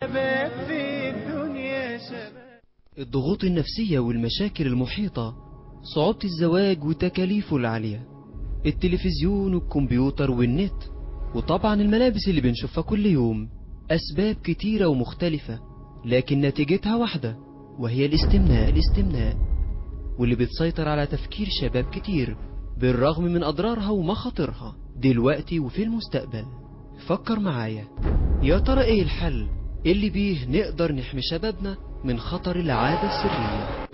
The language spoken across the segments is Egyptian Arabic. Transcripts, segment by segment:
شباب في الدنيا شباب الضغوط النفسية والمشاكل المحيطة صعوبة الزواج وتكاليفه العالية التلفزيون والكمبيوتر والنت وطبعا الملابس اللي بنشوفها كل يوم أسباب كتيرة ومختلفة لكن نتيجتها واحدة وهي الاستمناء الاستمناء واللي بتسيطر على تفكير شباب كتير بالرغم من أضرارها ومخاطرها دلوقتي وفي المستقبل فكر معايا يا ترى ايه الحل اللي بيه نقدر نحمي شبابنا من خطر العادة السرية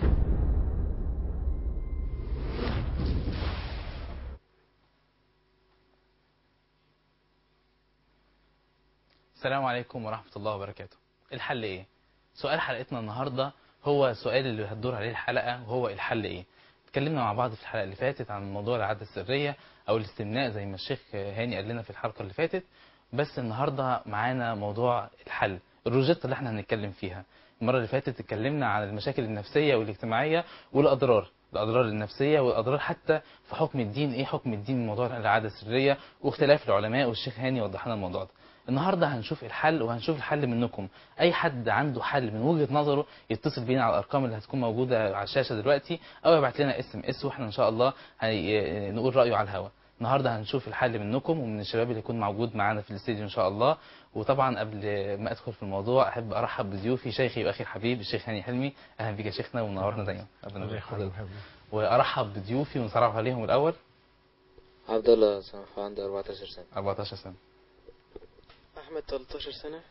السلام عليكم ورحمة الله وبركاته الحل ايه سؤال حلقتنا النهاردة هو السؤال اللي هتدور عليه الحلقة وهو الحل ايه اتكلمنا مع بعض في الحلقة اللي فاتت عن موضوع العادة السرية او الاستمناء زي ما الشيخ هاني قال لنا في الحلقة اللي فاتت بس النهاردة معانا موضوع الحل الروجيتا اللي احنا هنتكلم فيها المرة اللي فاتت اتكلمنا عن المشاكل النفسية والاجتماعية والأضرار الأضرار النفسية والأضرار حتى في حكم الدين إيه حكم الدين من موضوع العادة السرية واختلاف العلماء والشيخ هاني وضح لنا الموضوع ده النهارده هنشوف الحل وهنشوف الحل منكم اي حد عنده حل من وجهه نظره يتصل بينا على الارقام اللي هتكون موجوده على الشاشه دلوقتي او يبعت لنا اس ام اس واحنا ان شاء الله هي- نقول رايه على الهواء النهارده هنشوف الحل منكم ومن الشباب اللي يكون موجود معانا في الاستديو ان شاء الله وطبعا قبل ما ادخل في الموضوع احب ارحب بضيوفي شيخي واخي الحبيب الشيخ هاني حلمي اهلا بيك يا شيخنا ومنورنا دايما ربنا يخليك وارحب بضيوفي ونتعرف عليهم الاول عبد الله سماحة عنده 14 سنة 14 سنه أحمد 13 سنة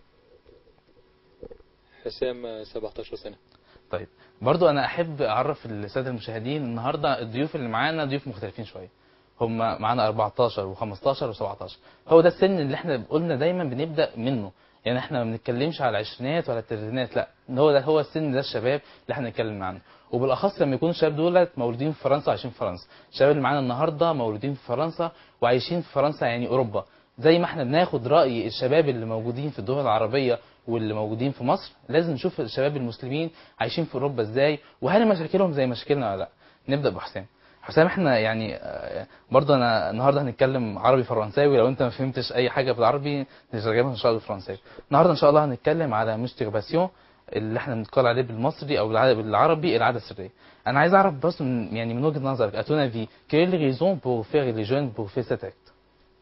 حسام 17 سنة طيب برضو انا احب اعرف الساده المشاهدين النهارده الضيوف اللي معانا ضيوف مختلفين شويه هم معانا 14 و15 و17 هو ده السن اللي احنا قلنا دايما بنبدا منه يعني احنا ما بنتكلمش على العشرينات ولا الثلاثينات لا هو ده هو السن ده الشباب اللي احنا بنتكلم عنه وبالاخص لما يكونوا الشباب دولت مولودين في فرنسا وعايشين في فرنسا الشباب اللي معانا النهارده مولودين في فرنسا وعايشين في فرنسا يعني اوروبا زي ما احنا بناخد راي الشباب اللي موجودين في الدول العربيه واللي موجودين في مصر لازم نشوف الشباب المسلمين عايشين في اوروبا ازاي وهل مشاكلهم زي مشاكلنا ولا لا نبدا بحسام حسام احنا يعني آه، برضه انا النهارده هنتكلم عربي فرنساوي لو انت ما فهمتش اي حاجه بالعربي نترجمها ان شاء الله بالفرنساوي النهارده ان شاء الله هنتكلم على مسترباسيون اللي احنا بنتقال عليه بالمصري او بالع- بالعربي العاده السريه انا عايز اعرف بس من يعني من وجهه نظرك اتونا في quelle raison pour faire les jeunes pour faire cet acte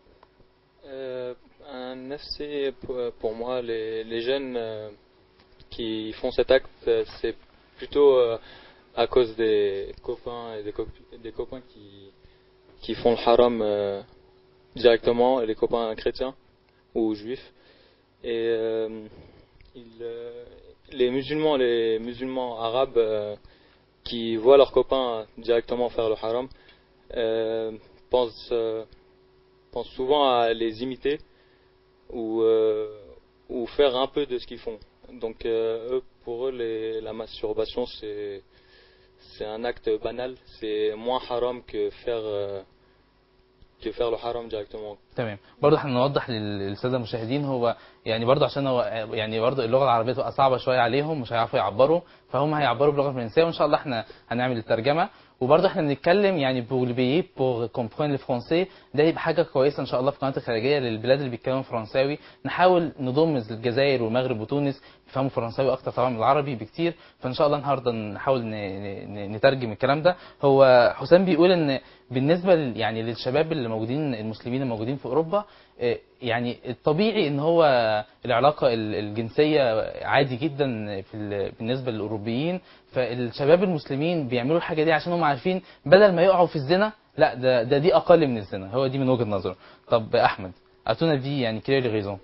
Euh, un FC, pour pour moi, les, les jeunes euh, qui font cet acte, euh, c'est plutôt euh, à cause des copains et des, copi- des copains qui, qui font le haram euh, directement, les copains chrétiens ou juifs. Et euh, ils, euh, les musulmans, les musulmans arabes euh, qui voient leurs copains directement faire le haram euh, pensent, euh, pensent souvent à les imiter ou, euh, ou faire un peu de ce qu'ils font. Donc euh, eux, pour eux, les- la masturbation, c'est c'est un acte banal, c'est moins haram que faire, euh, que faire le haram directement. تمام برضه احنا نوضح لل- للساده المشاهدين هو يعني برضه عشان هو يعني برضه اللغه العربيه تبقى صعبه شويه عليهم مش هيعرفوا يعبروا فهم هيعبروا باللغه الفرنسيه وان شاء الله احنا هنعمل الترجمه وبرضه احنا بنتكلم يعني بور بيي بور كومبرين الفرنسي ده يبقى حاجه كويسه ان شاء الله في قناه الخارجيه للبلاد اللي بيتكلموا فرنساوي نحاول نضم الجزائر والمغرب وتونس بيفهموا فرنساوي اكتر طبعا من العربي بكتير فان شاء الله النهارده نحاول ن- ن- نترجم الكلام ده هو حسام بيقول ان بالنسبه ل- يعني للشباب اللي موجودين المسلمين الموجودين في اوروبا آه، يعني الطبيعي ان هو العلاقه ال- الجنسيه عادي جدا في ال- بالنسبه للاوروبيين فالشباب المسلمين بيعملوا الحاجه دي عشان هم عارفين بدل ما يقعوا في الزنا لا ده ده دي اقل من الزنا هو دي من وجهه نظره طب احمد اتونا دي يعني كلير ريزون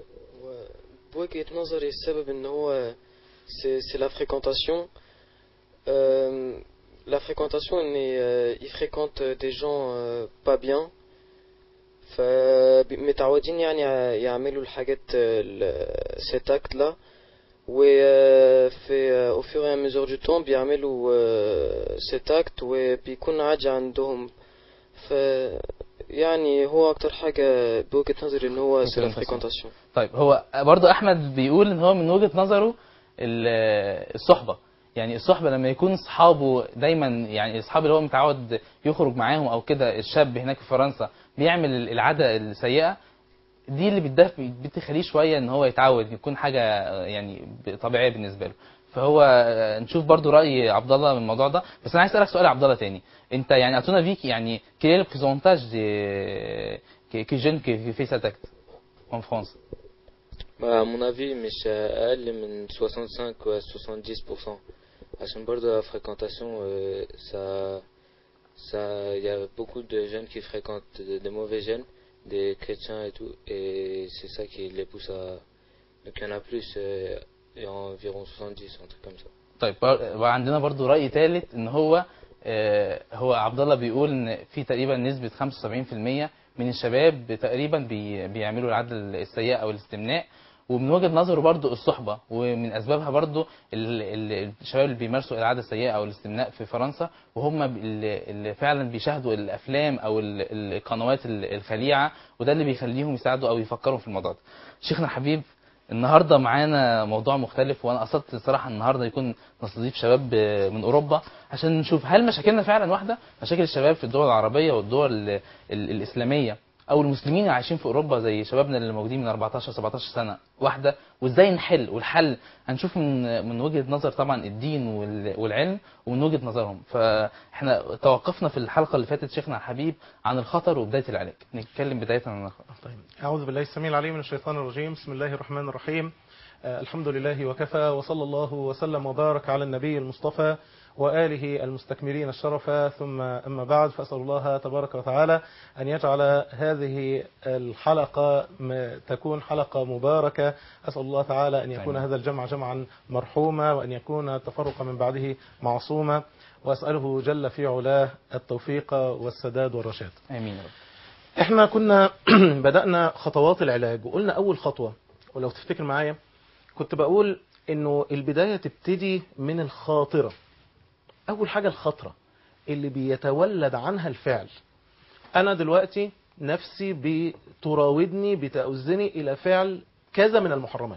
بوجهة نظري السبب ان هو c'est c'est la fréquentation Euh, la fréquentation ان euh, ils fréquentent des gens euh, pas bien فمتعودين يعني يعملوا الحاجات cet acte là وفي au fur et à mesure du temps بيعملوا euh, cet acte وبيكون عادي عندهم ف يعني هو اكتر حاجة بوجهة نظري ان هو c'est la fréquentation طيب هو برضو احمد بيقول ان هو من وجهه نظره ال- الصحبه يعني الصحبه لما يكون اصحابه دايما يعني اصحاب اللي هو متعود يخرج معاهم او كده الشاب هناك في فرنسا بيعمل العاده السيئه دي اللي بتدف بتخليه شويه ان هو يتعود يكون حاجه آه، يعني ب- طبيعيه بالنسبه له فهو آه، نشوف برضو راي عبد الله من الموضوع ده بس انا عايز اسالك سؤال يا عبد الله تاني انت يعني اتونا فيك يعني quel est le pourcentage des que, que jeune qui fait cet acte en France bah, à mon avis مش أقل من 65 ou 70% عشان برضه la fréquentation euh, ça ça il y a beaucoup de jeunes qui fréquentent de, de mauvais jeunes des chrétiens et tout et c'est ça qui les pousse à donc il y en a plus euh, il y a environ 70 un truc comme ça طيب بر- وعندنا برضو رأي ثالث ان هو آه، هو عبد الله بيقول ان في تقريبا نسبة 75% من الشباب تقريبا بي- بيعملوا العادة السيئة او الاستمناء ومن وجهة نظره برضو الصحبة ومن اسبابها برضو ال- ال- الشباب اللي بيمارسوا العادة السيئة او الاستمناء في فرنسا وهم اللي اللي فعلا بيشاهدوا الافلام او ال- القنوات ال- الخليعة وده اللي بيخليهم يساعدوا او يفكروا في الموضوع ده شيخنا الحبيب النهارده معانا موضوع مختلف وانا قصدت الصراحه النهارده يكون نستضيف شباب من اوروبا عشان نشوف هل مشاكلنا فعلا واحده مشاكل الشباب في الدول العربيه والدول ال- ال- الاسلاميه او المسلمين اللي عايشين في اوروبا زي شبابنا اللي موجودين من 14 17 سنه واحده وازاي نحل والحل هنشوف من من وجهه نظر طبعا الدين وال- والعلم ومن وجهه نظرهم فاحنا توقفنا في الحلقه اللي فاتت شيخنا الحبيب عن الخطر وبدايه العلاج نتكلم بدايه عن الخطر طيب أعوذ بالله السميع العليم من الشيطان الرجيم بسم الله الرحمن الرحيم آه، الحمد لله وكفى وصلى الله وسلم وبارك على النبي المصطفى وآله المستكملين الشرف ثم أما بعد فأسأل الله تبارك وتعالى أن يجعل هذه الحلقة م- تكون حلقة مباركة أسأل الله تعالى أن يكون آمين. هذا الجمع جمعا مرحوما وأن يكون التفرق من بعده معصوما وأسأله جل في علاه التوفيق والسداد والرشاد امين يا رب احنا كنا بدأنا خطوات العلاج وقلنا أول خطوة ولو تفتكر معايا كنت بقول إنه البداية تبتدي من الخاطرة أول حاجة الخطرة اللي بيتولد عنها الفعل أنا دلوقتي نفسي بتراودني بتأذني إلى فعل كذا من المحرمات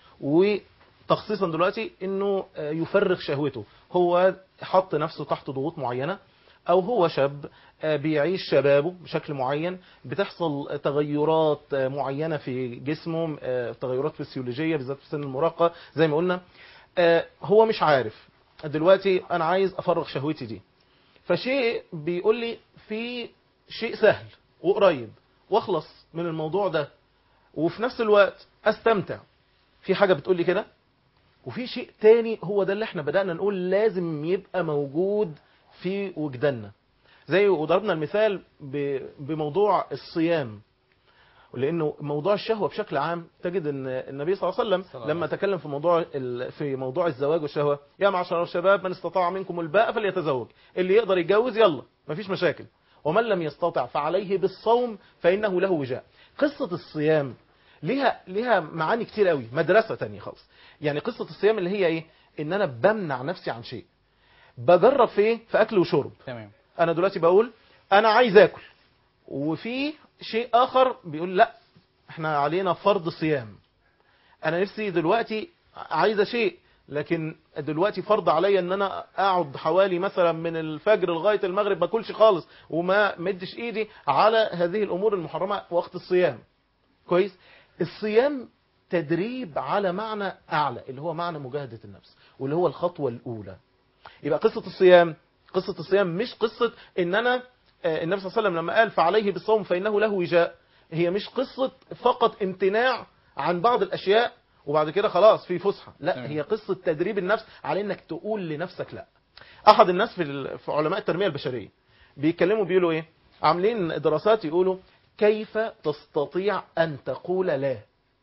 وتخصيصا دلوقتي إنه آه، يفرغ شهوته هو حط نفسه تحت ضغوط معينة أو هو شاب آه، بيعيش شبابه بشكل معين بتحصل تغيرات آه، معينة في جسمه آه، تغيرات فسيولوجية بالذات في سن المراهقة زي ما قلنا آه، هو مش عارف دلوقتي أنا عايز أفرغ شهوتي دي فشيء بيقول لي في شيء سهل وقريب واخلص من الموضوع ده وفي نفس الوقت استمتع في حاجة بتقول لي كده وفي شيء تاني هو ده اللي احنا بدأنا نقول لازم يبقى موجود في وجداننا زي وضربنا المثال ب- بموضوع الصيام لانه موضوع الشهوه بشكل عام تجد ان النبي صلى الله عليه وسلم صلى الله لما عليه تكلم في موضوع ال- في موضوع الزواج والشهوه يا معشر الشباب من استطاع منكم الباء فليتزوج اللي يقدر يتجوز يلا مفيش مشاكل ومن لم يستطع فعليه بالصوم فانه له وجاء قصه الصيام ليها ليها معاني كتير قوي مدرسه تانية خالص يعني قصه الصيام اللي هي ايه ان انا بمنع نفسي عن شيء بجرب في ايه في اكل وشرب تمام انا دلوقتي بقول انا عايز اكل وفي شيء اخر بيقول لا احنا علينا فرض صيام انا نفسي دلوقتي عايزه شيء لكن دلوقتي فرض عليا ان انا اقعد حوالي مثلا من الفجر لغايه المغرب ما اكلش خالص وما مدش ايدي على هذه الامور المحرمه وقت الصيام كويس الصيام تدريب على معنى اعلى اللي هو معنى مجاهده النفس واللي هو الخطوه الاولى يبقى قصه الصيام قصه الصيام مش قصه ان انا آه، النبي صلى الله عليه وسلم لما قال فعليه بالصوم فانه له وجاء هي مش قصه فقط امتناع عن بعض الاشياء وبعد كده خلاص في فسحه لا تمام. هي قصه تدريب النفس على انك تقول لنفسك لا احد الناس في ال- في علماء التنميه البشريه بيتكلموا بيقولوا ايه عاملين دراسات يقولوا كيف تستطيع ان تقول لا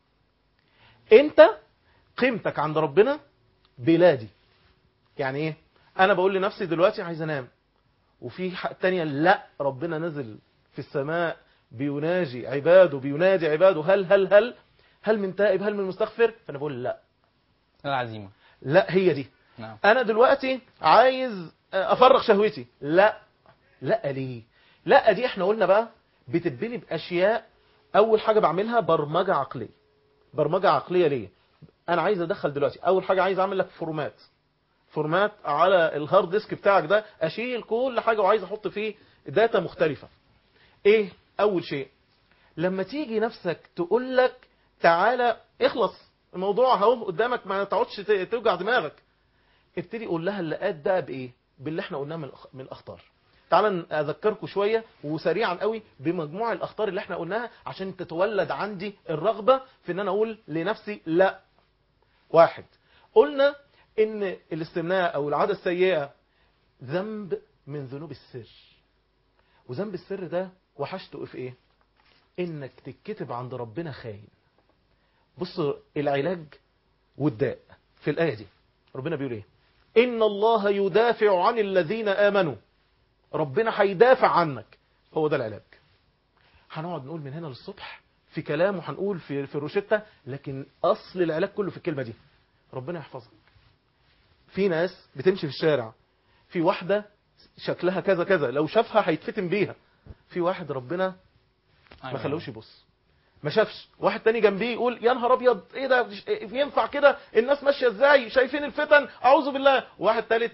انت قيمتك عند ربنا بلادي يعني ايه انا بقول لنفسي دلوقتي عايز انام وفي حق تانية لا ربنا نزل في السماء بيناجي عباده بينادي عباده هل هل هل هل من تائب هل من مستغفر فانا بقول لا العزيمة لا هي دي نعم انا دلوقتي عايز افرغ شهوتي لا لا ليه لا دي احنا قلنا بقى بتتبني باشياء اول حاجه بعملها برمجه عقليه برمجه عقليه ليه انا عايز ادخل دلوقتي اول حاجه عايز اعمل لك فورمات فورمات على الهارد ديسك بتاعك ده اشيل كل حاجه وعايز احط فيه داتا مختلفه ايه اول شيء لما تيجي نفسك تقول لك تعالى اخلص الموضوع اهو قدامك ما تقعدش ت- توجع دماغك ابتدي قول لها اللقات بقى بايه باللي احنا قلناه من الأخ- من الاخطار تعالى اذكركم شويه وسريعا قوي بمجموع الاخطار اللي احنا قلناها عشان تتولد عندي الرغبه في ان انا اقول لنفسي لا واحد قلنا ان الاستمناء او العاده السيئه ذنب من ذنوب السر وذنب السر ده وحشته في ايه انك تتكتب عند ربنا خاين بص العلاج والداء في الايه دي ربنا بيقول ايه ان الله يدافع عن الذين امنوا ربنا هيدافع عنك هو ده العلاج هنقعد نقول من هنا للصبح في كلام وهنقول في في الروشته لكن اصل العلاج كله في الكلمه دي ربنا يحفظك في ناس بتمشي في الشارع في واحده شكلها كذا كذا لو شافها هيتفتن بيها في واحد ربنا ما أيوة. خلوش يبص ما شافش واحد تاني جنبيه يقول يا نهار ابيض ايه ده مش- ينفع كده الناس ماشيه ازاي شايفين الفتن اعوذ بالله واحد تالت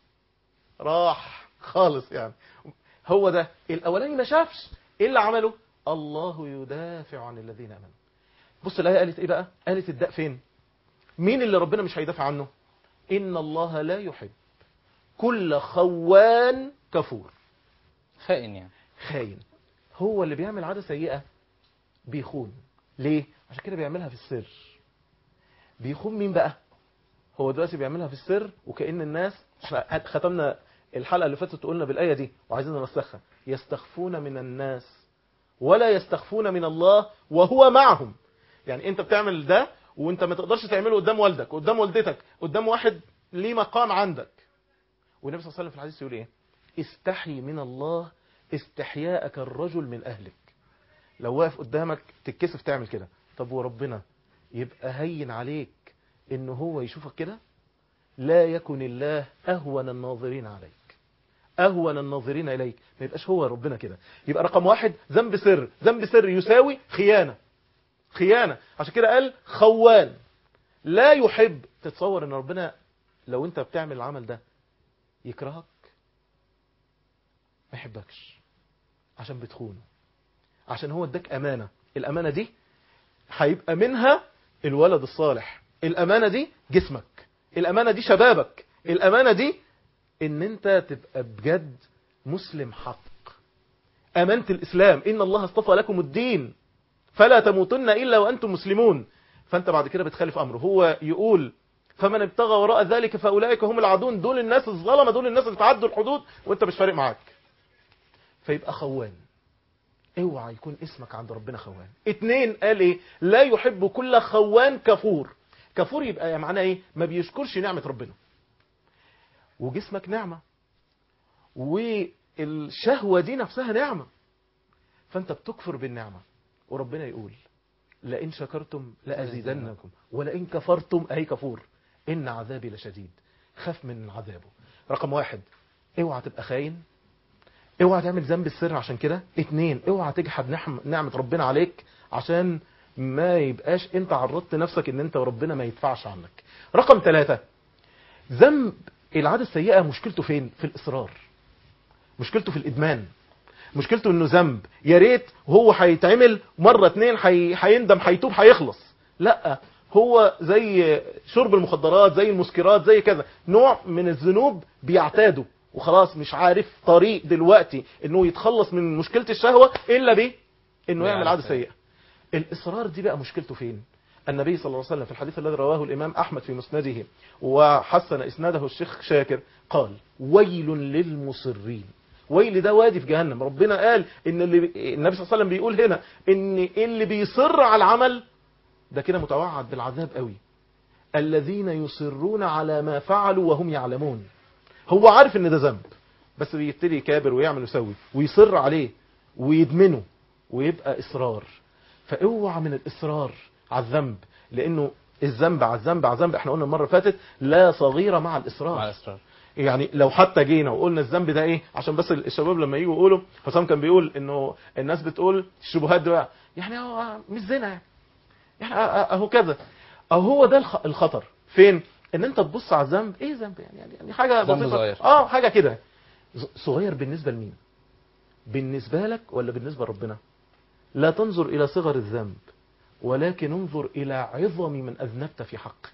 راح خالص يعني هو ده الاولاني ما شافش ايه اللي عمله الله يدافع عن الذين امنوا بص الايه قالت ايه بقى قالت الداء فين مين اللي ربنا مش هيدافع عنه ان الله لا يحب كل خوان كفور خائن يعني خاين هو اللي بيعمل عادة سيئة بيخون ليه؟ عشان كده بيعملها في السر بيخون مين بقى؟ هو دلوقتي بيعملها في السر وكأن الناس احنا ختمنا الحلقة اللي فاتت قلنا بالآية دي وعايزين نرسخها يستخفون من الناس ولا يستخفون من الله وهو معهم يعني انت بتعمل ده وانت ما تقدرش تعمله قدام والدك قدام والدتك قدام واحد ليه مقام عندك والنبي صلى الله عليه وسلم في الحديث يقول ايه استحي من الله استحياءك الرجل من أهلك لو واقف قدامك تتكسف تعمل كده طب وربنا يبقى هين عليك إن هو يشوفك كده لا يكن الله أهون الناظرين عليك أهون الناظرين إليك ما يبقاش هو ربنا كده يبقى رقم واحد ذنب سر ذنب سر يساوي خيانة خيانة عشان كده قال خوان لا يحب تتصور ان ربنا لو انت بتعمل العمل ده يكرهك ما يحبكش عشان بتخونه عشان هو اداك امانه الامانه دي هيبقى منها الولد الصالح الامانه دي جسمك الامانه دي شبابك الامانه دي ان انت تبقى بجد مسلم حق امانه الاسلام ان الله اصطفى لكم الدين فلا تموتن الا وانتم مسلمون فانت بعد كده بتخالف امره هو يقول فمن ابتغى وراء ذلك فاولئك هم العادون دول الناس الظلمه دول الناس اللي تعدوا الحدود وانت مش فارق معاك فيبقى خوان اوعى يكون اسمك عند ربنا خوان اتنين قال ايه لا يحب كل خوان كفور كفور يبقى معناه ايه ما بيشكرش نعمة ربنا وجسمك نعمة والشهوة دي نفسها نعمة فانت بتكفر بالنعمة وربنا يقول لئن شكرتم لأزيدنكم ولئن كفرتم أي كفور إن عذابي لشديد خاف من عذابه رقم واحد اوعى تبقى خاين اوعى تعمل ذنب السر عشان كده اتنين اوعى تجحد نعم نعمة ربنا عليك عشان ما يبقاش انت عرضت نفسك ان انت وربنا ما يدفعش عنك رقم ثلاثة ذنب العادة السيئة مشكلته فين في الإصرار مشكلته في الإدمان مشكلته انه ذنب يا ريت هو هيتعمل مرة اتنين هي- هيندم هيتوب هيخلص لا هو زي شرب المخدرات زي المسكرات زي كذا نوع من الذنوب بيعتاده وخلاص مش عارف طريق دلوقتي انه يتخلص من مشكلة الشهوة الا بيه انه يعمل عادة سيئة الاصرار دي بقى مشكلته فين النبي صلى الله عليه وسلم في الحديث الذي رواه الامام احمد في مسنده وحسن اسناده الشيخ شاكر قال ويل للمصرين ويل ده وادي في جهنم ربنا قال ان اللي النبي صلى الله عليه وسلم بيقول هنا ان اللي بيصر على العمل ده كده متوعد بالعذاب قوي الذين يصرون على ما فعلوا وهم يعلمون هو عارف ان ده ذنب بس بيبتدي يكابر ويعمل ويسوي ويصر عليه ويدمنه ويبقى اصرار فاوعى من الاصرار على الذنب لانه الذنب على الذنب على الذنب احنا قلنا المره اللي فاتت لا صغيره مع الاصرار مع الإصرار يعني لو حتى جينا وقلنا الذنب ده ايه عشان بس الشباب لما يجوا يقولوا حسام كان بيقول انه الناس بتقول الشبهات دي بقى يعني هو مش زنا يعني يعني اهو كذا اهو هو ده الخ- الخطر فين ان انت تبص على الذنب ايه ذنب يعني يعني- يعني حاجه ذنب بسيطه صغير. اه حاجه كده ز- صغير بالنسبه لمين بالنسبه لك ولا بالنسبه لربنا لا تنظر إلى صغر الذنب ولكن انظر إلى عظم من أذنبت في حقه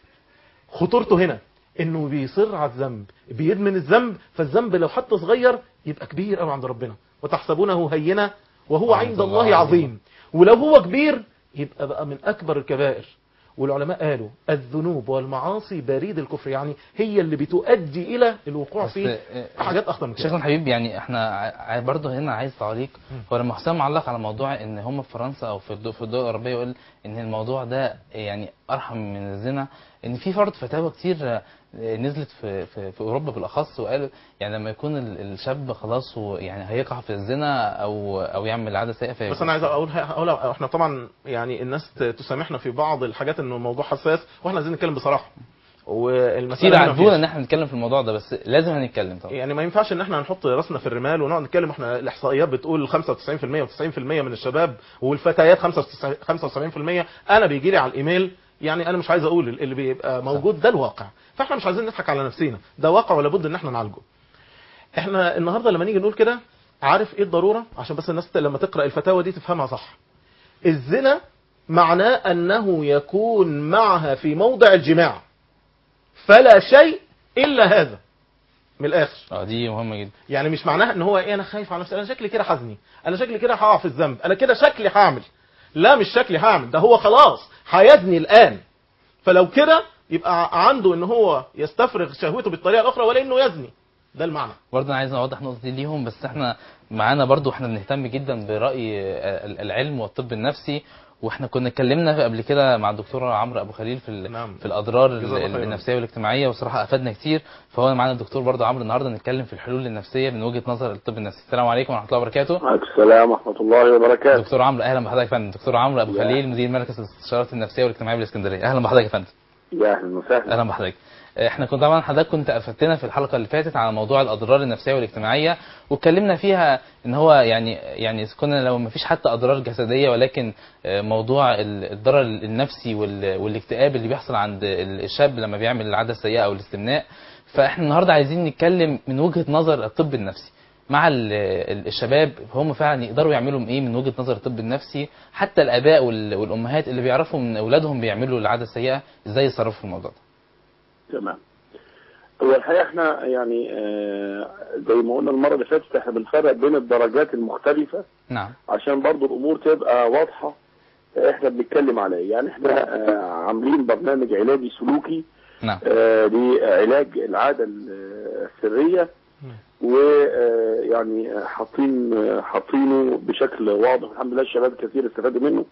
خطورته هنا انه بيصر على الذنب بيدمن الذنب فالذنب لو حتى صغير يبقى كبير قوي عند ربنا وتحسبونه هينة وهو عند الله عظيم ولو هو كبير يبقى بقى من اكبر الكبائر والعلماء قالوا الذنوب والمعاصي بريد الكفر يعني هي اللي بتؤدي الى الوقوع بس، في آه، حاجات اخطر من كده شيخنا الحبيب يعني احنا ع- برضه هنا عايز تعليق هو لما حسام علق على موضوع ان هم في فرنسا او في الدول, في الدول الاوروبيه يقول ان الموضوع ده يعني ارحم من الزنا ان في فرض فتاوى كتير آه، نزلت في, في, في اوروبا بالاخص وقال يعني لما يكون ال- الشاب خلاص هو يعني هيقع في الزنا او او يعمل عاده سيئه في بس انا عايز اقول اقول احنا طبعا يعني الناس ت- تسامحنا في بعض الحاجات انه الموضوع حساس واحنا عايزين نتكلم بصراحه والمساله كتير هنا عاتبونا فيها- ان احنا نتكلم في الموضوع ده بس لازم هنتكلم طبعا يعني ما ينفعش ان احنا نحط راسنا في الرمال ونقعد نتكلم احنا الاحصائيات بتقول 95% و90% من الشباب والفتيات 75% انا بيجي لي على الايميل يعني انا مش عايز اقول اللي بيبقى موجود ده الواقع فاحنا مش عايزين نضحك على نفسنا ده واقع ولا بد ان احنا نعالجه احنا النهارده لما نيجي نقول كده عارف ايه الضروره عشان بس الناس لما تقرا الفتاوى دي تفهمها صح الزنا معناه انه يكون معها في موضع الجماع فلا شيء الا هذا من الاخر اه دي مهمه جدا يعني مش معناها ان هو ايه انا خايف على نفسي انا شكلي كده حزني انا شكلي كده هقع في الذنب انا كده شكلي هعمل لا مش شكلي هعمل ده هو خلاص هيزني الان فلو كده يبقى عنده ان هو يستفرغ شهوته بالطريقه الاخرى ولا انه يزني ده المعنى برضه انا عايز اوضح نقطه دي ليهم بس احنا معانا برضه احنا بنهتم جدا براي ال- العلم والطب النفسي واحنا كنا اتكلمنا قبل كده مع الدكتور عمرو ابو خليل في ال- نعم. في الاضرار ال- جزاه الله خيرا. النفسيه والاجتماعيه وصراحه افادنا كتير فهو معانا الدكتور برضه عمرو النهارده نتكلم في الحلول النفسيه من وجهه نظر الطب النفسي السلام عليكم ورحمه الله وبركاته وعليكم السلام ورحمة الله وبركاته دكتور عمرو اهلا بحضرتك يا فندم دكتور عمرو ابو يا. خليل مدير مركز الاستشارات النفسيه والاجتماعيه بالاسكندريه اهلا بحضرتك يا فندم يا أهلا وسهلا اهلا بحضرتك احنا كنا طبعا حضرتك كنت افدتنا في الحلقه اللي فاتت على موضوع الاضرار النفسيه والاجتماعيه واتكلمنا فيها ان هو يعني يعني كنا لو ما فيش حتى اضرار جسديه ولكن آه، موضوع ال- الضرر النفسي وال- والاكتئاب اللي بيحصل عند ال- الشاب لما بيعمل العاده السيئه او الاستمناء فاحنا النهارده عايزين نتكلم من وجهه نظر الطب النفسي مع ال- ال- الشباب هم فعلا يقدروا يعملوا ايه من وجهه نظر الطب النفسي حتى الاباء وال- والامهات اللي بيعرفوا من اولادهم بيعملوا العاده السيئه ازاي يتصرفوا في الموضوع ده تمام هو الحقيقة احنا يعني آه، زي ما قلنا المرة اللي فاتت احنا بنفرق بين الدرجات المختلفة نعم عشان برضو الأمور تبقى واضحة آه، احنا بنتكلم عليها يعني احنا آه، عاملين برنامج علاجي سلوكي نعم آه، لعلاج العادة السرية ويعني حاطين حاطينه بشكل واضح الحمد لله الشباب كثير استفادوا منه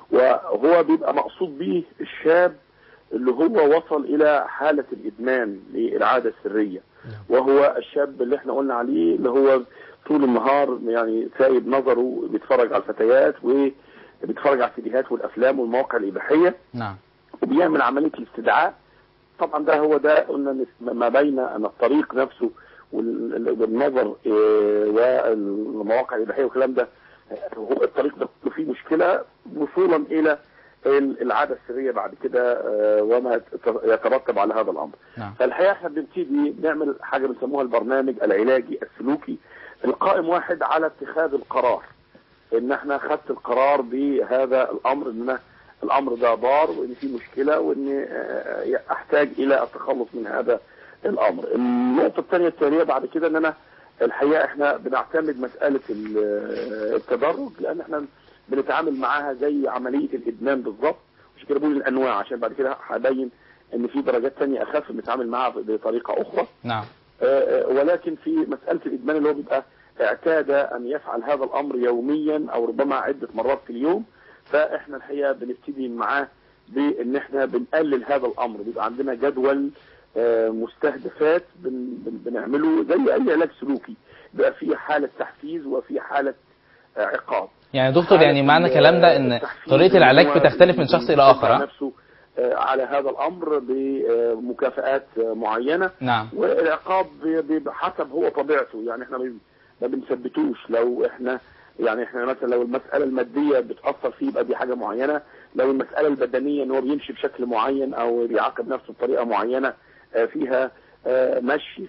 وهو بيبقى مقصود به الشاب اللي هو وصل الى حالة الادمان للعادة السرية وهو الشاب اللي احنا قلنا عليه اللي هو طول النهار يعني سايب نظره بيتفرج على الفتيات وبيتفرج على الفيديوهات والافلام والمواقع الاباحية نعم وبيعمل عملية الاستدعاء طبعا ده هو ده قلنا إن ما بين ان الطريق نفسه وال- والنظر إيه، والمواقع الاباحيه والكلام ده هو الطريق ده كله فيه مشكله وصولا الى ال- العاده السريه بعد كده آه، وما يت- يترتب على هذا الامر. نعم فالحقيقه احنا بنبتدي نعمل حاجه بنسموها البرنامج العلاجي السلوكي القائم واحد على اتخاذ القرار. ان احنا خدت القرار بهذا الامر ان أنا الامر ده ضار وان في مشكله وان آه، احتاج الى التخلص من هذا الامر. النقطه الثانيه التاليه بعد كده ان انا الحقيقه احنا بنعتمد مساله ال- التدرج لان احنا بنتعامل معاها زي عمليه الادمان بالظبط مش كده بقول الانواع عشان بعد كده هبين ان في درجات ثانيه اخف بنتعامل معاها بطريقه اخرى نعم آه، آه، ولكن في مسألة الإدمان اللي هو بيبقى اعتاد أن يفعل هذا الأمر يوميا أو ربما عدة مرات في اليوم فإحنا الحقيقة بنبتدي معاه بأن إحنا بنقلل هذا الأمر بيبقى عندنا جدول آه، مستهدفات بن بن بنعمله زي أي علاج سلوكي بيبقى فيه حالة تحفيز وفي حالة آه، عقاب يعني دكتور يعني معنى الكلام ده ان التحفيز طريقه العلاج إن هو بتختلف من شخص الى اخر ها؟ نفسه آه، على هذا الأمر بمكافآت آه، معينة نعم والعقاب بي- بي- حسب هو طبيعته يعني احنا ما- ما بنثبتوش لو احنا يعني احنا مثلا لو المسألة المادية بتأثر فيه يبقى دي حاجة معينة لو المسألة البدنية ان هو بيمشي بشكل معين او بيعاقب نفسه بطريقة معينة آه، فيها آه، مشي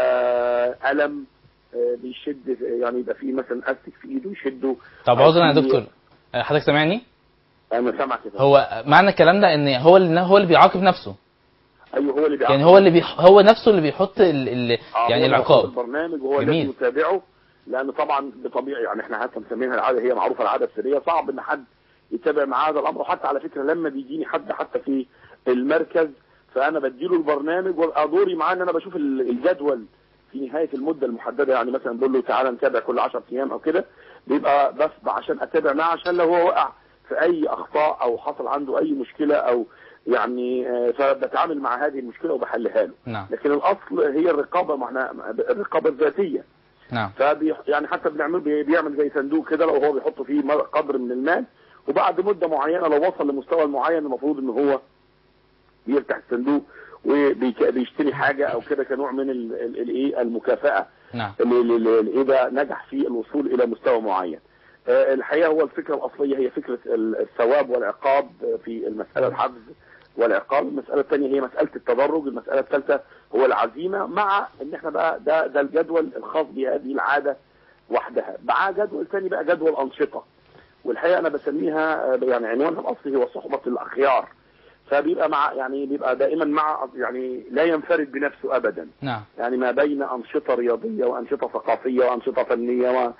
فيها ألم آه، بيشد يعني يبقى فيه مثلا أستك في ايده يشده طب أو عذرا يا في- دكتور آه، حضرتك سامعني انا سامعك كده هو معنى الكلام ده ان هو اللي هو اللي بيعاقب نفسه ايوه هو اللي بيعمل يعني هو اللي بيح... هو نفسه اللي بيحط ال... ال... يعني العقاب البرنامج وهو جميل. الذي يتابعه لان طبعا بطبيعي يعني احنا حتى مسمينها العاده هي معروفه العاده السريه صعب ان حد يتابع معاه هذا الامر وحتى على فكره لما بيجيني حد حتى في المركز فانا بديله البرنامج وابقى دوري معاه ان انا بشوف ال- الجدول في نهايه المده المحدده يعني مثلا بقول له تعالى نتابع كل 10 ايام او كده بيبقى بس عشان اتابع معاه عشان لو هو وقع في اي اخطاء او حصل عنده اي مشكله او يعني آه، فبتعامل مع هذه المشكله وبحلها له نعم لكن الاصل هي الرقابه معنا الرقابه الذاتيه نعم فبي يعني حتى بنعمل بي- بيعمل زي صندوق كده لو هو بيحط فيه مر- قدر من المال وبعد مده معينه لو وصل لمستوى معين المفروض ان هو بيفتح الصندوق وبيشتري حاجه او كده كنوع من ال- ال- الايه المكافاه نعم اللي اللي- اللي اللي ده نجح في الوصول الى مستوى معين. آه، الحقيقه هو الفكره الاصليه هي فكره ال- الثواب والعقاب في المساله الحفظ والعقاب، المساله الثانيه هي مساله التدرج، المساله الثالثه هو العزيمه مع ان احنا بقى ده ده الجدول الخاص بهذه العاده وحدها، معاه جدول ثاني بقى جدول انشطه. والحقيقه انا بسميها آه، يعني عنوانها الاصلي هو صحبه الاخيار. فبيبقى مع يعني بيبقى دائما مع يعني لا ينفرد بنفسه ابدا. نعم يعني ما بين أنشطة رياضية وأنشطة ثقافية وأنشطة فنية و-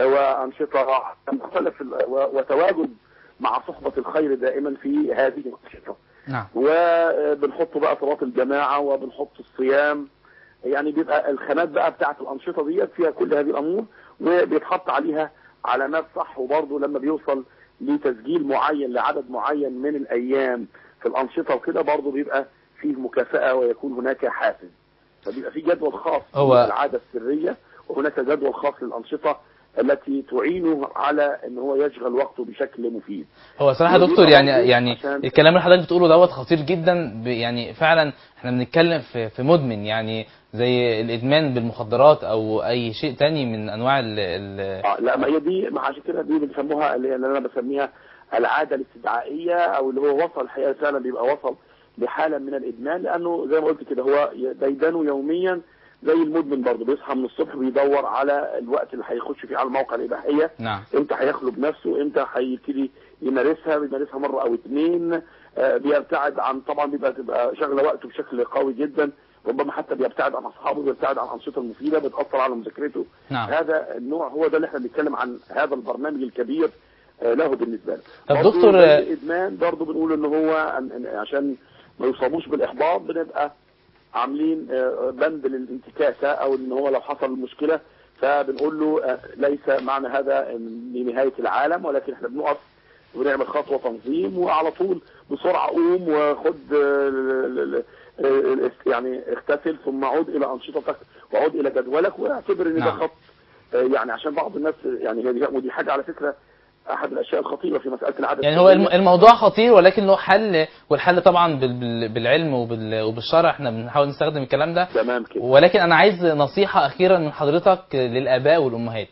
وأنشطة مختلف ال- و- وتواجد مع صحبة الخير دائما في هذه الأنشطة نعم وبنحط بقى صلاة الجماعة وبنحط الصيام يعني بيبقى الخانات بقى بتاعت الأنشطة ديت فيها كل هذه الأمور وبيتحط عليها علامات صح وبرضه لما بيوصل لتسجيل معين لعدد معين من الأيام في الأنشطة وكده برضه بيبقى فيه مكافأة ويكون هناك حافز فبيبقى في جدول خاص هو- للعادة السرية وهناك جدول خاص للأنشطة التي تعينه على ان هو يشغل وقته بشكل مفيد هو صراحه ودي دكتور طبعاً يعني دي يعني عشان- الكلام اللي حضرتك بتقوله دوت خطير جدا ب- يعني فعلا احنا بنتكلم في في مدمن يعني زي الادمان بالمخدرات او اي شيء تاني من انواع ال ال اه لا ما هي دي ما عشان كده دي بنسموها اللي اللي انا بسميها العاده الاستدعائيه او اللي هو وصل الحقيقه فعلا بيبقى وصل لحاله من الادمان لانه زي ما قلت كده هو ديدانه يوميا زي المدمن برضه بيصحى من الصبح بيدور على الوقت اللي هيخش فيه على الموقع الاباحيه نعم امتى هيخلو بنفسه امتى هيبتدي يمارسها بيمارسها مره او اتنين آه، بيبتعد عن طبعا بيبقى تبقى شغله وقته بشكل قوي جدا ربما حتى بيبتعد عن اصحابه بيبتعد عن الانشطه المفيده بتاثر على مذاكرته نعم هذا النوع هو ده اللي احنا بنتكلم عن هذا البرنامج الكبير آه، له بالنسبه له طب برضه دكتور، زي آه، الادمان برضه بنقول ان هو أن- أن- عشان ما يصابوش بالاحباط بنبقى عاملين آه، بند للانتكاسه او ان هو لو حصل مشكله فبنقول له آه، ليس معنى هذا إن لنهايه العالم ولكن احنا بنقف ونعمل خطوه تنظيم وعلى طول بسرعه قوم وخد آه، ال- ال- ال- يعني اغتسل ثم عود الى انشطتك وعود الى جدولك واعتبر ان ده نعم. خط آه، يعني عشان بعض الناس يعني هي دي- ودي حاجه على فكره احد الاشياء الخطيره في مساله العدد يعني هو الم- الموضوع خطير ولكن له حل والحل طبعا بال- بال- بالعلم وبال- وبالشرع احنا بنحاول نستخدم الكلام ده تمام كده ولكن انا عايز نصيحه اخيرا من حضرتك للاباء والامهات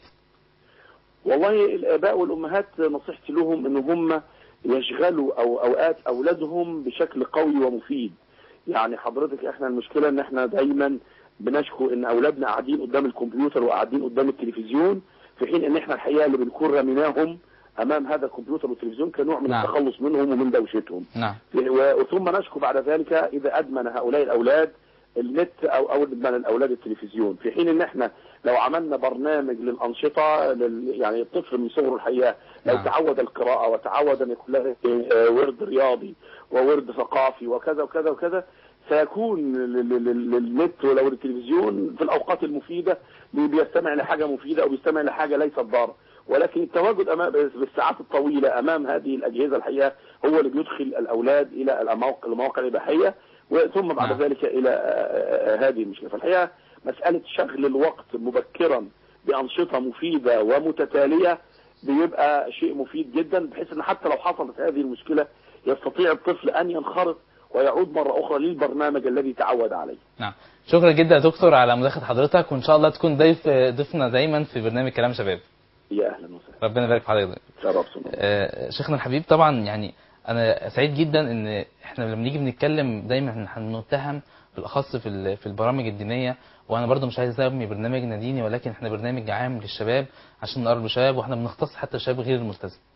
والله الاباء والامهات نصيحتي لهم ان هم يشغلوا او اوقات اولادهم بشكل قوي ومفيد يعني حضرتك احنا المشكله ان احنا دايما بنشكو ان اولادنا قاعدين قدام الكمبيوتر وقاعدين قدام التلفزيون في حين ان احنا الحقيقه اللي بنكون رميناهم امام هذا الكمبيوتر والتلفزيون كنوع من نعم. التخلص منهم ومن دوشتهم نعم و- ثم نشكو بعد ذلك اذا ادمن هؤلاء الاولاد النت او او ادمن الاولاد التلفزيون في حين ان احنا لو عملنا برنامج للانشطه لل يعني الطفل من صغره الحقيقه لو نعم. تعود القراءه وتعود ان يكون له آه، ورد رياضي وورد ثقافي وكذا وكذا وكذا سيكون لل- لل- للنت ولو التلفزيون في الاوقات المفيده بي- بيستمع لحاجه مفيده او بيستمع لحاجه ليست ضاره ولكن التواجد امام بالساعات الطويله امام هذه الاجهزه الحقيقه هو اللي بيدخل الاولاد الى المواقع المواقع الاباحيه وثم بعد نعم. ذلك الى آه، آه، هذه المشكله فالحقيقه مساله شغل الوقت مبكرا بانشطه مفيده ومتتاليه بيبقى شيء مفيد جدا بحيث ان حتى لو حصلت هذه المشكله يستطيع الطفل ان ينخرط ويعود مره اخرى للبرنامج الذي تعود عليه. نعم شكرا جدا يا دكتور على مداخله حضرتك وان شاء الله تكون ضيف ضيفنا دايما في برنامج كلام شباب يا اهلا وسهلا ربنا يبارك في حضرتك شرفتنا. آه، شيخنا الحبيب طبعا يعني انا سعيد جدا ان احنا لما نيجي بنتكلم دايما هنتهم بالاخص في ال- في البرامج الدينيه وانا برضو مش عايز اسمي برنامجنا ديني ولكن احنا برنامج عام للشباب عشان نقرب للشباب واحنا بنختص حتى الشباب غير الملتزم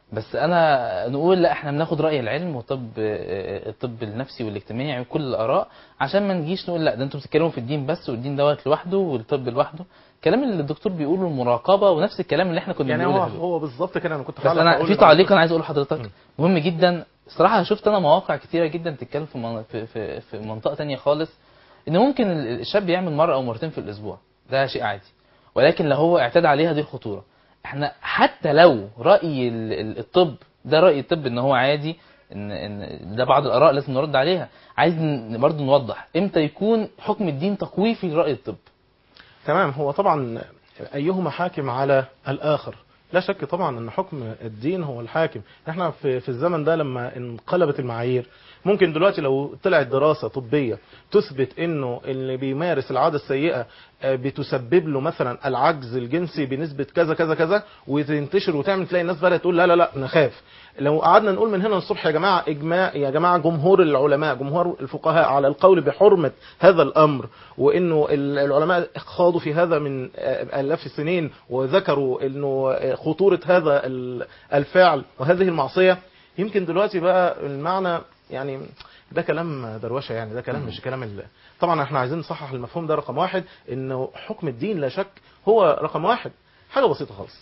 بس انا نقول لا احنا بناخد راي العلم وطب آه، الطب النفسي والاجتماعي وكل الاراء عشان ما نجيش نقول لا ده انتوا بتتكلموا في الدين بس والدين دوت لوحده والطب لوحده الكلام اللي الدكتور بيقوله المراقبه ونفس الكلام اللي احنا كنا يعني هو بنقوله هو بالظبط كده انا كنت بس فعلا انا هقول في لحضرتك- تعليق انا عايز اقوله لحضرتك مم. مهم جدا صراحه شفت انا مواقع كتيره جدا تتكلم في من- في في, في منطقه تانية خالص ان ممكن ال- الشاب يعمل مره او مرتين في الاسبوع ده شيء عادي ولكن لو هو اعتاد عليها دي الخطوره احنا حتى لو راي ال- ال- الطب ده راي الطب ان هو عادي ان ان ده بعض الاراء لازم نرد عليها عايز ن- برضه نوضح امتى يكون حكم الدين تقويفي لراي الطب تمام هو طبعا أيهما حاكم على الآخر لا شك طبعا أن حكم الدين هو الحاكم احنا في, في الزمن ده لما انقلبت المعايير ممكن دلوقتي لو طلعت دراسة طبية تثبت انه اللي بيمارس العادة السيئة آه، بتسبب له مثلا العجز الجنسي بنسبة كذا كذا كذا وتنتشر وتعمل تلاقي الناس بدأت تقول لا لا لا نخاف لو قعدنا نقول من هنا للصبح يا جماعة إجماع يا جماعة جمهور العلماء جمهور الفقهاء على القول بحرمة هذا الأمر وإنه ال- العلماء خاضوا في هذا من آه، آلاف السنين وذكروا إنه آه، خطورة هذا ال- الفعل وهذه المعصية يمكن دلوقتي بقى المعنى يعني ده كلام دروشه يعني ده كلام مش كلام ال... طبعا احنا عايزين نصحح المفهوم ده رقم واحد انه حكم الدين لا شك هو رقم واحد حاجه بسيطه خالص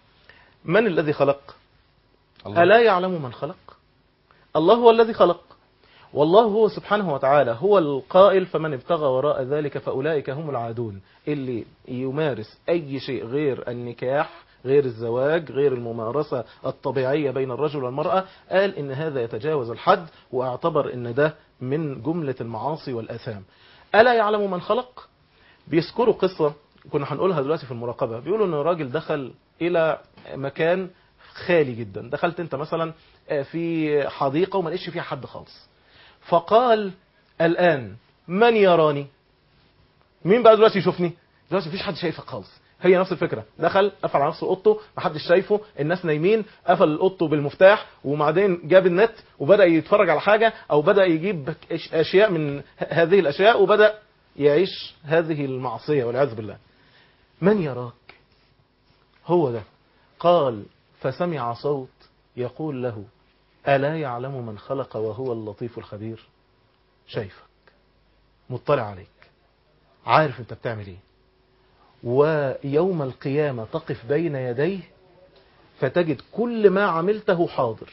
من الذي خلق الله. ألا يعلم من خلق الله هو الذي خلق والله هو سبحانه وتعالى هو القائل فمن ابتغى وراء ذلك فأولئك هم العادون اللي يمارس أي شيء غير النكاح غير الزواج غير الممارسة الطبيعية بين الرجل والمرأة قال إن هذا يتجاوز الحد واعتبر إن ده من جملة المعاصي والأثام ألا يعلم من خلق بيذكروا قصة كنا هنقولها دلوقتي في المراقبة بيقولوا ان راجل دخل الى مكان خالي جدا دخلت انت مثلا في حديقة وما لقيتش فيها حد خالص فقال الآن من يراني مين بقى دلوقتي يشوفني دلوقتي مفيش حد شايفك خالص هي نفس الفكرة دخل قفل على نفسه اوضته محدش شايفه الناس نايمين قفل اوضته بالمفتاح وبعدين جاب النت وبدأ يتفرج على حاجة او بدأ يجيب أش- اشياء من ه- هذه الاشياء وبدأ يعيش هذه المعصية والعياذ بالله من يراك هو ده قال فسمع صوت يقول له ألا يعلم من خلق وهو اللطيف الخبير شايفك مطلع عليك عارف انت بتعمل ايه ويوم القيامة تقف بين يديه فتجد كل ما عملته حاضر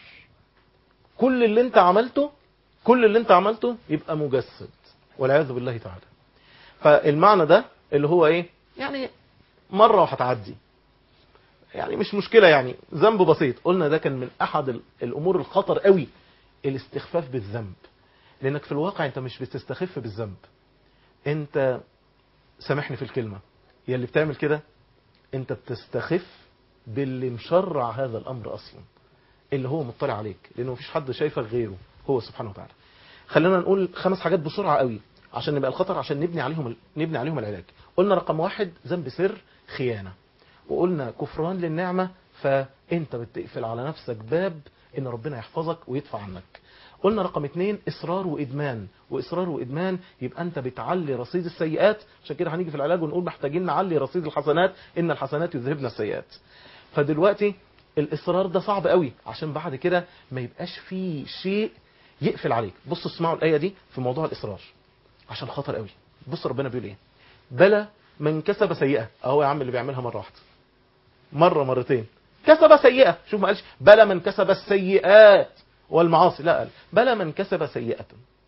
كل اللي انت عملته كل اللي انت عملته يبقى مجسد والعياذ بالله تعالى فالمعنى ده اللي هو ايه يعني مرة وهتعدي يعني مش مشكلة يعني ذنب بسيط قلنا ده كان من احد ال- الامور الخطر قوي الاستخفاف بالذنب لانك في الواقع انت مش بتستخف بالذنب انت سامحني في الكلمة يا اللي بتعمل كده انت بتستخف باللي مشرع هذا الامر اصلا اللي هو مطلع عليك لانه مفيش حد شايفك غيره هو سبحانه وتعالى خلينا نقول خمس حاجات بسرعة قوي عشان نبقى الخطر عشان نبني عليهم نبني عليهم العلاج قلنا رقم واحد ذنب سر خيانة وقلنا كفران للنعمة فانت بتقفل على نفسك باب ان ربنا يحفظك ويدفع عنك قلنا رقم اتنين اصرار وادمان واصرار وادمان يبقى انت بتعلي رصيد السيئات عشان كده هنيجي في العلاج ونقول محتاجين نعلي رصيد الحسنات ان الحسنات يذهبن السيئات فدلوقتي الاصرار ده صعب قوي عشان بعد كده ما يبقاش فيه شيء يقفل عليك بصوا اسمعوا الايه دي في موضوع الاصرار عشان خطر قوي بص ربنا بيقول ايه بلى من كسب سيئه اهو يا عم اللي بيعملها مره واحده مره مرتين كسب سيئه شوف ما قالش بلى من كسب السيئات والمعاصي لا قال بلى من كسب سيئه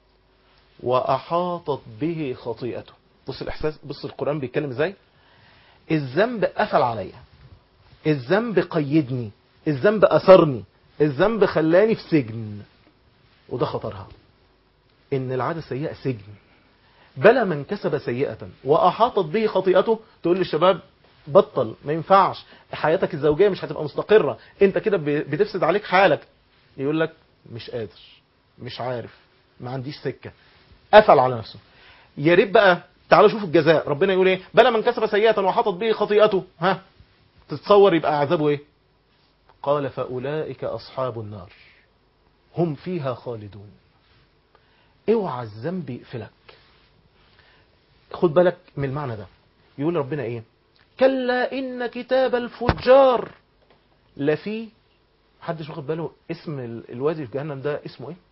واحاطت به خطيئته بص الاحساس بص القران بيتكلم ازاي الذنب قفل عليا الذنب قيدني الذنب اثرني الذنب خلاني في سجن وده خطرها ان العاده السيئه سجن بلى من كسب سيئه واحاطت به خطيئته تقول للشباب بطل ما ينفعش حياتك الزوجيه مش هتبقى مستقره انت كده ب- بتفسد عليك حالك يقول لك مش قادر مش عارف ما عنديش سكه قفل على نفسه يا ريت بقى تعالوا شوفوا الجزاء ربنا يقول ايه بلى من كسب سيئه وحاطت به خطيئته ها تتصور يبقى عذابه ايه قال فاولئك اصحاب النار هم فيها خالدون اوعى الذنب يقفلك خد بالك من المعنى ده يقول ربنا ايه كلا ان كتاب الفجار لفي محدش واخد باله اسم ال- الوادي في جهنم ده اسمه ايه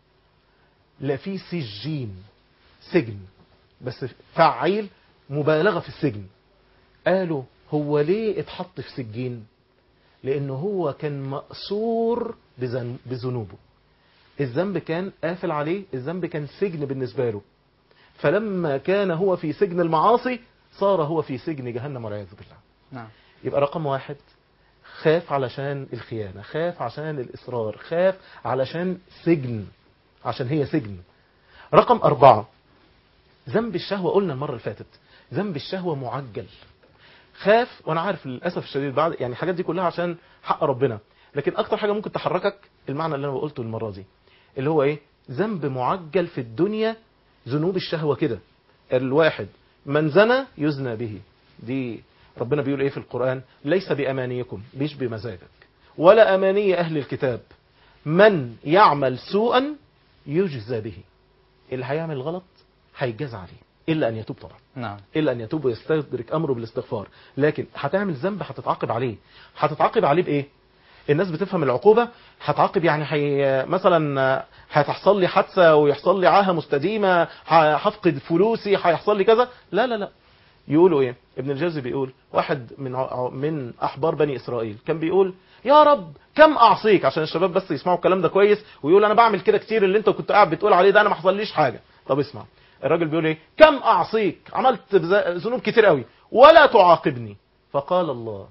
لا في سجين سجن بس فعيل مبالغة في السجن قالوا هو ليه اتحط في سجين لانه هو كان مأسور بذن- بذنوبه الذنب كان قافل عليه الذنب كان سجن بالنسبة له فلما كان هو في سجن المعاصي صار هو في سجن جهنم والعياذ بالله نعم يبقى رقم واحد خاف علشان الخيانة خاف عشان الإصرار خاف علشان سجن عشان هي سجن رقم أربعة ذنب الشهوة قلنا المرة اللي فاتت ذنب الشهوة معجل خاف وانا عارف للاسف الشديد بعد يعني الحاجات دي كلها عشان حق ربنا لكن اكتر حاجه ممكن تحركك المعنى اللي انا قلته المره دي اللي هو ايه ذنب معجل في الدنيا ذنوب الشهوه كده الواحد من زنى يزنى به دي ربنا بيقول ايه في القران ليس بامانيكم مش بمزاجك ولا اماني اهل الكتاب من يعمل سوءا يجزى به اللي هيعمل غلط هيجازى عليه الا ان يتوب طبعا نعم الا ان يتوب ويستدرك امره بالاستغفار لكن هتعمل ذنب هتتعاقب عليه هتتعاقب عليه بايه الناس بتفهم العقوبة هتعاقب يعني حي... مثلا هتحصل لي حادثة ويحصل لي عاهة مستديمة ه- هفقد فلوسي هيحصل لي كذا لا لا لا يقولوا ايه ابن الجوزي بيقول واحد من ع- من احبار بني اسرائيل كان بيقول يا رب كم اعصيك عشان الشباب بس يسمعوا الكلام ده كويس ويقول انا بعمل كده كتير اللي انت كنت قاعد بتقول عليه ده انا ما حصليش حاجه طب اسمع الراجل بيقول ايه كم اعصيك عملت بز- ذنوب كتير قوي ولا تعاقبني فقال الله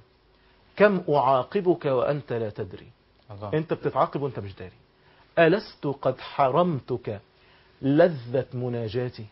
كم اعاقبك وانت لا تدري الله انت بتتعاقب وانت مش داري ألست قد حرمتك لذة مناجاتي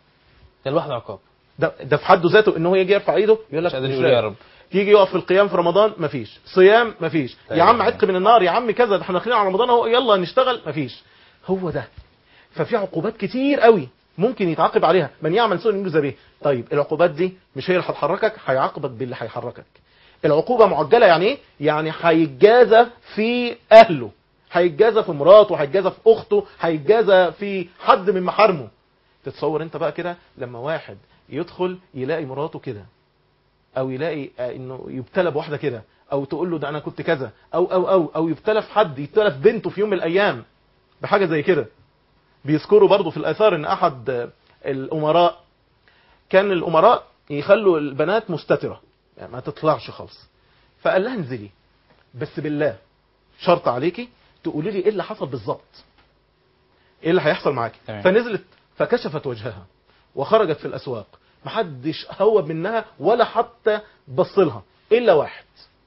ده لوحده عقاب ده, ده في حد ذاته ان هو يجي يرفع ايده يقول لك مش قادر مش يقول يا لاقي. رب يجي يقف في القيام في رمضان مفيش صيام مفيش طيب. يا عم عتق من النار يا عم كذا ده احنا داخلين على رمضان اهو يلا نشتغل مفيش هو ده ففي عقوبات كتير قوي ممكن يتعاقب عليها من يعمل سوء يجزى به طيب العقوبات دي مش هي اللي هتحركك هيعاقبك باللي هيحركك العقوبة معجلة يعني ايه يعني هيتجازى في اهله هيتجازى في مراته هيتجازى في اخته هيتجازى في حد من محارمه تتصور انت بقى كده لما واحد يدخل يلاقي مراته كده او يلاقي آه، انه يبتلى بواحده كده او تقول له ده انا كنت كذا او او او او يبتلى في حد يبتلى في بنته في يوم من الايام بحاجه زي كده بيذكروا برضو في الاثار ان احد آه، الامراء كان الامراء يخلوا البنات مستتره يعني ما تطلعش خالص فقال لها انزلي بس بالله شرط عليكي تقولي لي ايه اللي حصل بالظبط ايه اللي هيحصل معاكي تمام. فنزلت فكشفت وجهها وخرجت في الاسواق محدش هوب منها ولا حتى بص لها الا واحد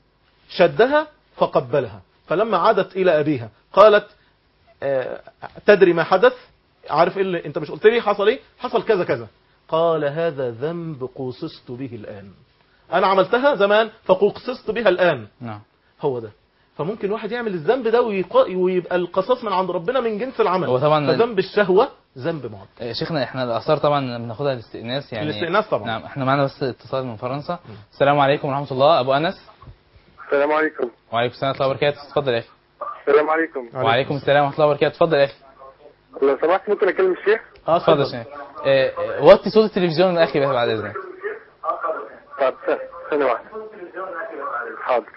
شدها فقبلها فلما عادت الى ابيها قالت آه، تدري ما حدث عارف ايه اللي انت مش قلت لي حصل ايه حصل كذا كذا قال هذا ذنب قوصصت به الان انا عملتها زمان فقوصصت بها الان نعم هو ده فممكن واحد يعمل الذنب ده ويق- ويبقى القصاص من عند ربنا من جنس العمل هو طبعا فذنب الشهوة ذنب معد آه، شيخنا احنا الاثار طبعا بناخدها الاستئناس يعني الاستئناس طبعا. نعم احنا معانا بس اتصال من فرنسا السلام عليكم ورحمه الله ابو انس السلام عليكم وعليكم السلام ورحمه الله وبركاته اتفضل يا اخي السلام عليكم وعليكم السلام ورحمه الله وبركاته اتفضل يا اخي لو سمحت ممكن اكلم الشيخ اه اتفضل يا شيخ آه، آه، وطي صوت التلفزيون يا اخي بس بعد اذنك طب ثانية واحدة حاضر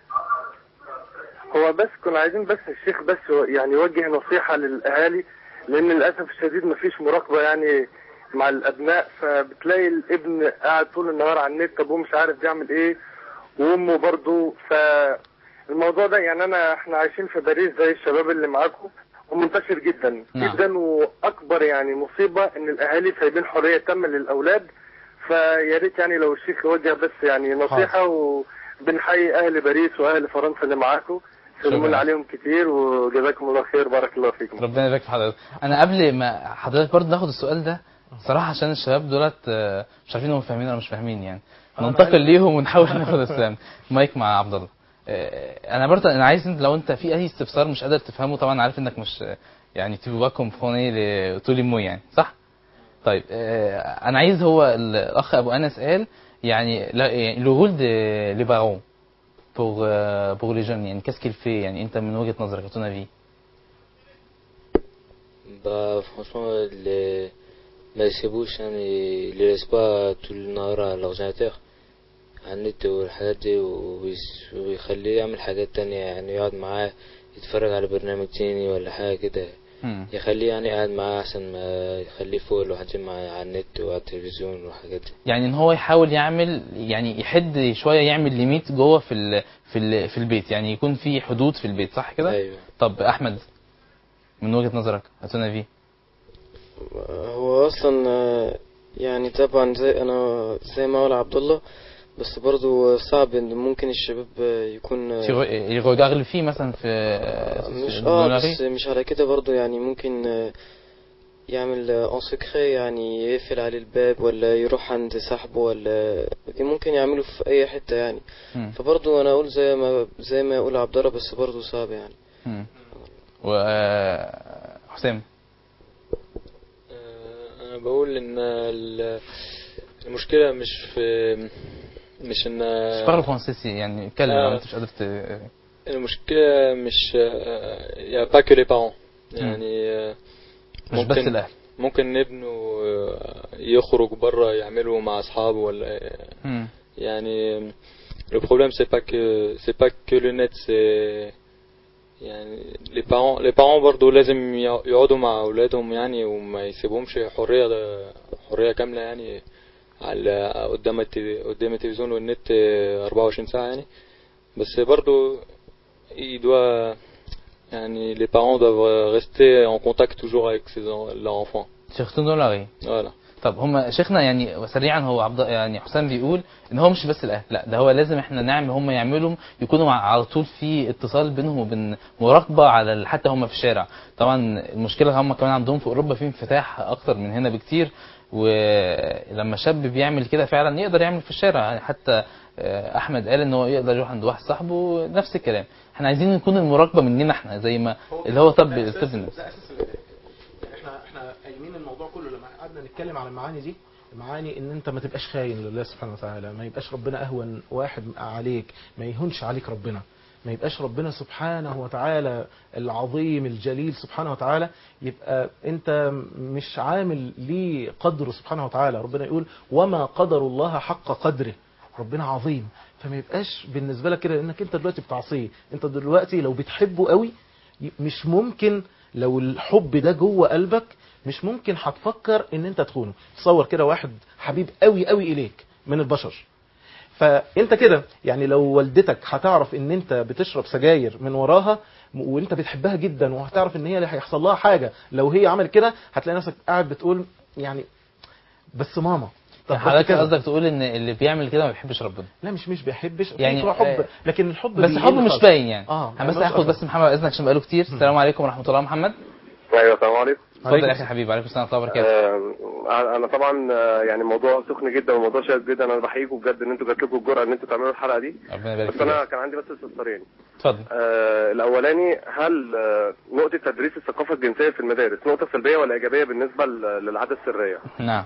هو بس كنا عايزين بس الشيخ بس يعني يوجه نصيحة للأهالي لأن للأسف الشديد مفيش مراقبة يعني مع الأبناء فبتلاقي الابن قاعد طول النهار على النت طب هو مش عارف يعمل إيه وأمه برضه فالموضوع ده يعني أنا إحنا عايشين في باريس زي الشباب اللي معاكم ومنتشر جدا نعم. جدا وأكبر يعني مصيبة إن الأهالي سايبين حرية تامة للأولاد فيا ريت يعني لو الشيخ يوجه بس يعني نصيحة وبنحيي أهل باريس وأهل فرنسا اللي معاكم سلمون شكرا. عليهم كتير وجزاكم الله خير بارك الله فيكم ربنا يبارك في حضرتك انا قبل ما حضرتك برضه ناخد السؤال ده صراحه عشان الشباب دولت آه، مش عارفين هم فاهمين ولا مش فاهمين يعني أنا ننتقل عايز- ليهم ونحاول ناخد السلام مايك مع عبد الله آه، انا برضه انا عايز انت لو انت في اي استفسار مش قادر تفهمه طبعا عارف انك مش آه، يعني تبقى كومبوني لطول مو يعني صح طيب آه، انا عايز هو الاخ ابو انس قال يعني لو رول دي لي بارون pour euh, pour les jeunes يعني qu'est-ce qu'il fait يعني انت من وجهة نظرك à ton avis Bah franchement les ما يسيبوش يعني اللي laissent pas طول النهار على الأورديناتور على النت والحاجات دي ويس- ويخليه يعمل حاجات تانية يعني يقعد معاه يتفرج على برنامج تاني ولا حاجة كده مم. يخليه يعني قاعد معاه أحسن ما يخليه فوق لوحدين مع على النت وعلى التلفزيون والحاجات دي يعني ان هو يحاول يعمل يعني يحد شويه يعمل ليميت جوه في ال في ال في البيت يعني يكون في حدود في البيت صح كده أيوه طب احمد من وجهه نظرك هاتونا فيه هو اصلا آه، يعني طبعا زي انا زي ما قال عبد الله بس برضو صعب ان ممكن الشباب آه، يكون آه، يغير فيه مثلا في مش في اه الدولاري؟ بس مش على كده برضو يعني ممكن آه، يعمل اون سكري يعني يقفل عليه الباب ولا يروح عند صاحبه ولا دي ممكن يعمله في اي حتة يعني مم. فبرضو انا اقول زي ما زي ما يقول عبد الله بس برضو صعب يعني مم. و آه، حسام آه، انا بقول ان ال- المشكله مش في مش ان مش بره فرنسيسي يعني اتكلم لو آه. انت مش قادر ت- المشكله مش يا با que les parents يعني آه، مش بس الاهل ممكن ابنه آه، يخرج بره يعمله مع اصحابه ولا مم. يعني le problème c'est pas que c'est pas que le net c'est يعني les parents les parents برضه لازم يع- يقعدوا مع اولادهم يعني وما يسيبهمش حريه حريه كامله يعني على قدام التي- قدام التلفزيون والنت 24 ساعه يعني بس برضه il doit يعني les parents doivent rester en contact toujours avec ses en- leurs enfants شيخ دولاري voilà طب هم شيخنا يعني سريعا هو عبد يعني حسام بيقول ان هو مش بس الاهل لا ده هو لازم احنا نعمل هم يعملوا يكونوا مع على طول في اتصال بينهم وبين مراقبه على ال- حتى هم في الشارع طبعا المشكله هم كمان عندهم في اوروبا في انفتاح اكتر من هنا بكتير ولما شاب بيعمل كده فعلا يقدر يعمل في الشارع يعني حتى آه، احمد قال ان هو يقدر يروح عند واحد صاحبه نفس الكلام احنا عايزين نكون المراقبه مننا احنا زي ما اللي هو طب طب النفس ده اساس البدايه احنا احنا قايمين الموضوع كله لما قعدنا نتكلم على المعاني دي المعاني ان انت ما تبقاش خاين لله سبحانه وتعالى ما يبقاش ربنا اهون واحد عليك ما يهونش عليك ربنا ما يبقاش ربنا سبحانه وتعالى العظيم الجليل سبحانه وتعالى يبقى انت مش عامل ليه قدره سبحانه وتعالى ربنا يقول وما قدر الله حق قدره ربنا عظيم فما يبقاش بالنسبه لك كده لانك انت دلوقتي بتعصيه انت دلوقتي لو بتحبه قوي ي- مش ممكن لو الحب ده جوه قلبك مش ممكن هتفكر ان انت تخونه تصور كده واحد حبيب قوي قوي اليك من البشر فانت كده يعني لو والدتك هتعرف ان انت بتشرب سجاير من وراها م- وانت بتحبها جدا وهتعرف ان هي اللي هيحصل لها حاجه لو هي عملت كده هتلاقي نفسك قاعد بتقول يعني بس ماما طب بس حضرتك كده. قصدك تقول ان اللي بيعمل كده ما بيحبش ربنا لا مش مش بيحبش يعني، يعني هو حب آه، لكن الحب بس بيقل حب مش خالص. باين يعني اه انا بس مش هاخد بس محمد باذنك عشان بقاله كتير السلام عليكم ورحمه الله محمد ايوه السلام عليكم اتفضل يا اخي حبيبي عليكم السلام ورحمه الله وبركاته آه انا طبعا آه، يعني موضوع سخن جدا وموضوع شيق جدا انا بحييكم بجد ان انتوا جات لكم الجرأه ان انتوا تعملوا الحلقه دي ربنا يبارك بس انا فيك كان عندي بس استفسارين اتفضل آه الاولاني هل آه نقطه تدريس الثقافه الجنسيه في المدارس نقطه سلبيه ولا ايجابيه بالنسبه ل- للعاده السريه نعم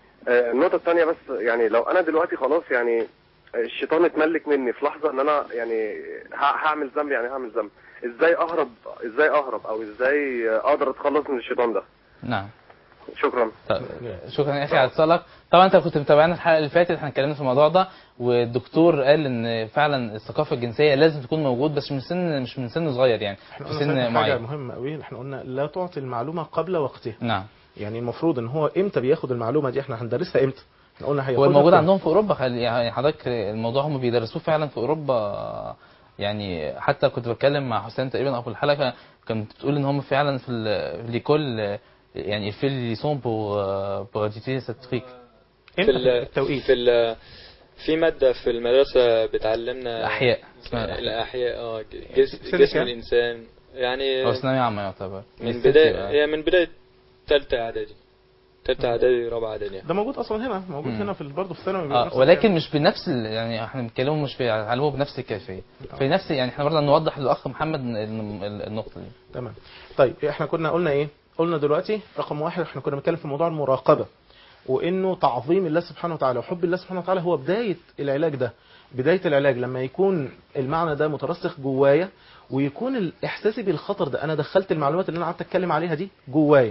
آه النقطه الثانيه بس يعني لو انا دلوقتي خلاص يعني الشيطان اتملك مني في لحظه ان انا يعني ه- هعمل ذنب يعني هعمل ذنب ازاي اهرب ازاي اهرب او ازاي اقدر اتخلص من الشيطان ده نعم شكرا طيب شكرا يا اخي على اتصالك طبعا انت كنت متابعنا الحلقه اللي فاتت احنا اتكلمنا في الموضوع ده والدكتور قال ان فعلا الثقافه الجنسيه لازم تكون موجود بس من سن مش من سن صغير يعني احنا في قلنا سن ساعتها حاجه معين مهمه قوي احنا قلنا لا تعطي المعلومه قبل وقتها نعم يعني المفروض ان هو امتى بياخد المعلومه دي احنا هندرسها امتى احنا قلنا هو هياخدها الموجود في- عندهم في اوروبا خلي يعني حضرتك الموضوع هم بيدرسوه فعلا في اوروبا يعني حتى كنت بتكلم مع حسين تقريبا او في الحلقه كانت بتقول ان هم فعلا في ال- ليكول يعني في ليسون بو بو ديتي سيت تريك في ال- التوقيت في ال- في مادة في المدرسة بتعلمنا الأحياء اسمها الأحياء. الأحياء اه جس- سنة جسم كام؟ الإنسان يعني هو ثانويه عامه يعتبر من الست بداية بقى. هي من بداية تالتة إعدادي تالتة إعدادي رابعة إعدادي يعني. ده موجود اصلا هنا موجود مم. هنا في برضه في الثانوي بيبقى نفس اه ولكن الكلام. مش بنفس ال- يعني احنا بنتكلموا مش بيعلموه بنفس الكيفيه في نفس يعني احنا برضه نوضح للاخ محمد ال- ال- النقطه دي تمام طيب احنا كنا قلنا ايه قلنا دلوقتي رقم واحد احنا كنا بنتكلم في موضوع المراقبه وانه تعظيم الله سبحانه وتعالى وحب الله سبحانه وتعالى هو بدايه العلاج ده بدايه العلاج لما يكون المعنى ده مترسخ جوايا ويكون الاحساسي بالخطر ده انا دخلت المعلومات اللي انا قعدت اتكلم عليها دي جوايا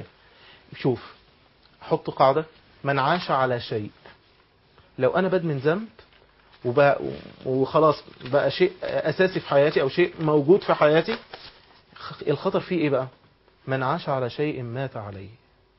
شوف حط قاعده من عاش على شيء لو انا بدمن ذنب وبقى وخلاص بقى شيء اساسي في حياتي او شيء موجود في حياتي الخطر فيه ايه بقى من عاش على شيء مات عليه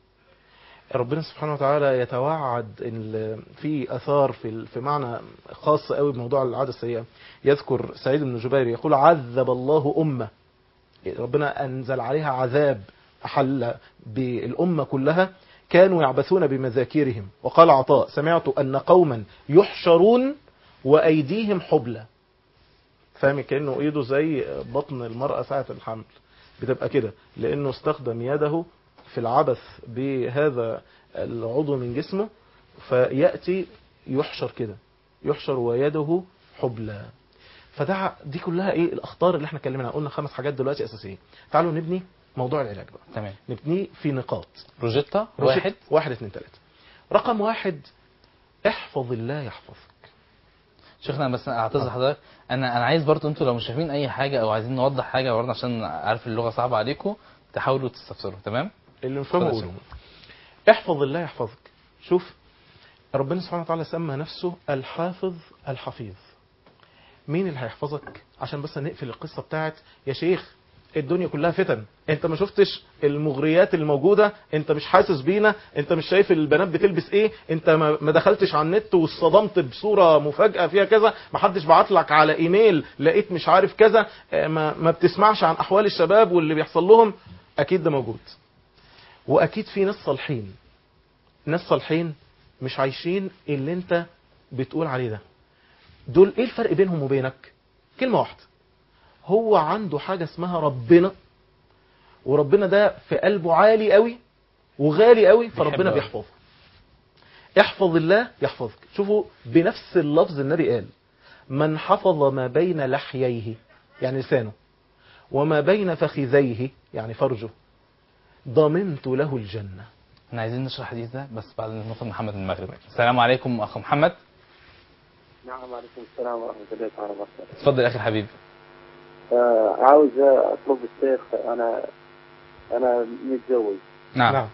ربنا سبحانه وتعالى يتوعد إن في اثار في في معنى خاص قوي بموضوع العاده السيئه يذكر سعيد بن جبير يقول عذب الله امه ربنا انزل عليها عذاب احل بالامه كلها كانوا يعبثون بمذاكيرهم وقال عطاء سمعت ان قوما يحشرون وايديهم حبلى فاهم كانه ايده زي بطن المراه ساعه الحمل بتبقى كده لانه استخدم يده في العبث بهذا العضو من جسمه فياتي يحشر كده يحشر ويده حبلى فده دي كلها ايه الاخطار اللي احنا اتكلمنا عنها قلنا خمس حاجات دلوقتي اساسيه تعالوا نبني موضوع العلاج بقى تمام نبنيه في نقاط روجيتا روشت واحد واحد اتنين تلاته رقم واحد احفظ الله يحفظك شيخنا بس اعتذر حضرتك انا انا عايز برضو انتوا لو مش فاهمين اي حاجه او عايزين نوضح حاجه برضه عشان عارف اللغه صعبه عليكم تحاولوا تستفسروا تمام اللي مش فاهمه خلاص. قوله احفظ الله يحفظك شوف ربنا سبحانه وتعالى سمى نفسه الحافظ الحفيظ مين اللي هيحفظك عشان بس نقفل القصه بتاعت يا شيخ الدنيا كلها فتن انت ما شفتش المغريات الموجوده انت مش حاسس بينا انت مش شايف البنات بتلبس ايه انت ما ما دخلتش على النت واصطدمت بصوره مفاجاه فيها كذا ما حدش بعت لك على ايميل لقيت مش عارف كذا اه، ما, ما بتسمعش عن احوال الشباب واللي بيحصل لهم اكيد ده موجود واكيد في ناس صالحين ناس صالحين مش عايشين اللي انت بتقول عليه ده دول ايه الفرق بينهم وبينك كلمة واحدة هو عنده حاجة اسمها ربنا وربنا ده في قلبه عالي قوي وغالي قوي فربنا بيحبه. بيحفظه احفظ الله يحفظك شوفوا بنفس اللفظ النبي قال من حفظ ما بين لحييه يعني لسانه وما بين فخذيه يعني فرجه ضمنت له الجنة احنا عايزين نشرح الحديث ده بس بعد ما ناخد محمد من المغرب السلام عليكم اخ محمد نعم عليكم السلام ورحمة الله تعالى وبركاته اتفضل يا اخي الحبيب آه عاوز أطلب الشيخ أنا أنا متزوج نعم, نعم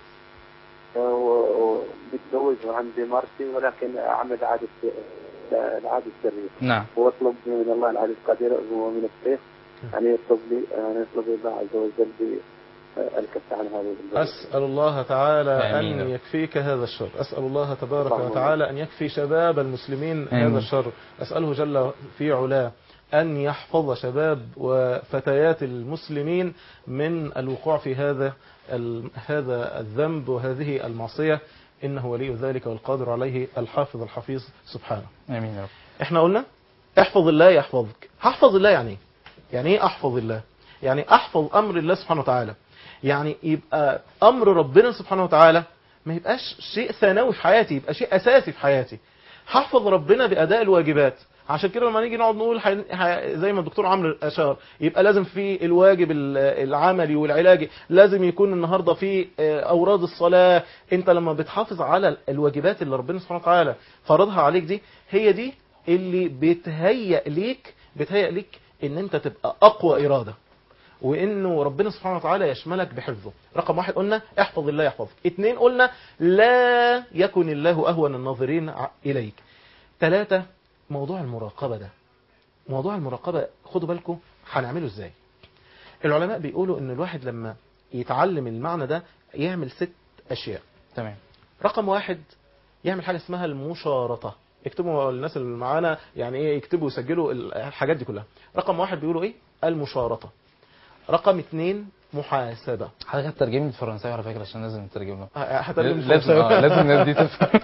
آه، ومتزوج وعندي مرتي ولكن أعمل عادة العادة السرية نعم وأطلب من الله العلي القدير ومن الشيخ أن يطلب لي أن يطلب الله عز وجل بي آه، الكف عن هذا الزواج أسأل الله تعالى آمين. أن يكفيك هذا الشر أسأل الله تبارك اللهم وتعالى أن يكفي شباب المسلمين آمين. هذا الشر أسأله جل في علاه أن يحفظ شباب وفتيات المسلمين من الوقوع في هذا ال- هذا الذنب وهذه المعصية إنه ولي ذلك والقادر عليه الحافظ الحفيظ سبحانه امين يا رب احنا قلنا احفظ الله يحفظك هحفظ الله يعني ايه يعني ايه احفظ الله يعني احفظ امر الله سبحانه وتعالى يعني يبقى امر ربنا سبحانه وتعالى ما يبقاش شيء ثانوي في حياتي يبقى شيء اساسي في حياتي هحفظ ربنا باداء الواجبات عشان كده لما نيجي نقعد نقول حي... حي... زي ما الدكتور عمرو اشار يبقى لازم في الواجب ال- العملي والعلاجي لازم يكون النهارده في آه، اوراد الصلاه انت لما بتحافظ على الواجبات اللي ربنا سبحانه وتعالى فرضها عليك دي هي دي اللي بتهيئ ليك بتهيئ ليك ان انت تبقى اقوى اراده وانه ربنا سبحانه وتعالى يشملك بحفظه رقم واحد قلنا احفظ الله يحفظك اتنين قلنا لا يكن الله اهون الناظرين ع- اليك ثلاثة موضوع المراقبة ده موضوع المراقبة خدوا بالكم هنعمله ازاي العلماء بيقولوا ان الواحد لما يتعلم المعنى ده يعمل ست اشياء تمام رقم واحد يعمل حاجة اسمها المشارطة اكتبوا الناس اللي معانا يعني ايه يكتبوا ويسجلوا الحاجات دي كلها رقم واحد بيقولوا ايه المشارطة رقم اتنين محاسبة حضرتك هتترجم لي الفرنساوي على فكره عشان لازم نترجم له هترجم لازم اه لازم الناس دي تفهم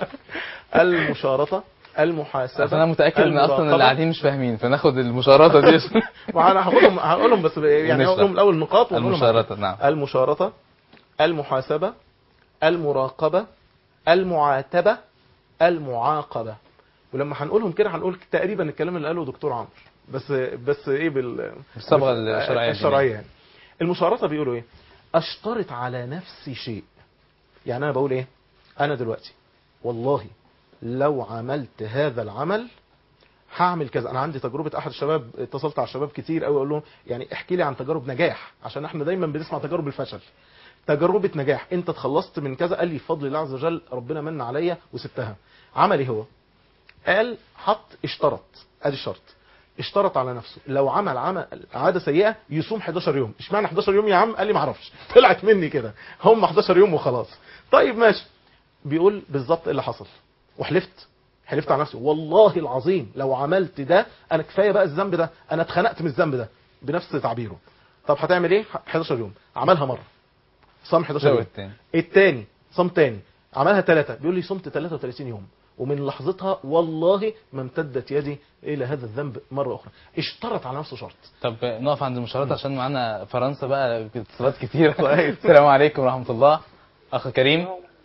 المشارطة المحاسبة اصل انا متاكد ان اصلا المراقبة. اللي قاعدين مش فاهمين فناخد المشارطه دي وانا هقولهم هقولهم بس يعني ونشرح. هقولهم الاول نقاط ونقولهم المشارطه نعم المشارطة المحاسبة المراقبة المعاتبة المعاقبة ولما هنقولهم كده هنقول تقريبا الكلام اللي قاله دكتور عمرو بس بس ايه بال بالصبغة الشرعية الشرعية يعني المشارطة بيقولوا ايه اشترط على نفسي شيء يعني انا بقول ايه انا دلوقتي والله لو عملت هذا العمل هعمل كذا انا عندي تجربه احد الشباب اتصلت على الشباب كتير قوي اقول لهم يعني احكي لي عن تجارب نجاح عشان احنا دايما بنسمع تجارب الفشل تجربه نجاح انت اتخلصت من كذا قال لي بفضل الله عز وجل ربنا من عليا وسبتها عمل ايه هو قال حط اشترط ادي الشرط اشترط على نفسه لو عمل عمل عاده سيئه يصوم 11 يوم اشمعنى 11 يوم يا عم قال لي ما اعرفش طلعت مني كده هم 11 يوم وخلاص طيب ماشي بيقول بالظبط ايه اللي حصل وحلفت حلفت على نفسي والله العظيم لو عملت ده انا كفايه بقى الذنب ده انا اتخنقت من الذنب ده بنفس تعبيره طب هتعمل ايه 11 يوم عملها مره صام 11 زود يوم التاني. التاني صام تاني عملها ثلاثة بيقول لي صمت 33 يوم ومن لحظتها والله ما امتدت يدي الى هذا الذنب مره اخرى اشترط على نفسه شرط طب نقف عند المشارات عشان معانا فرنسا بقى اتصالات كتير السلام عليكم ورحمة الله أخ كريم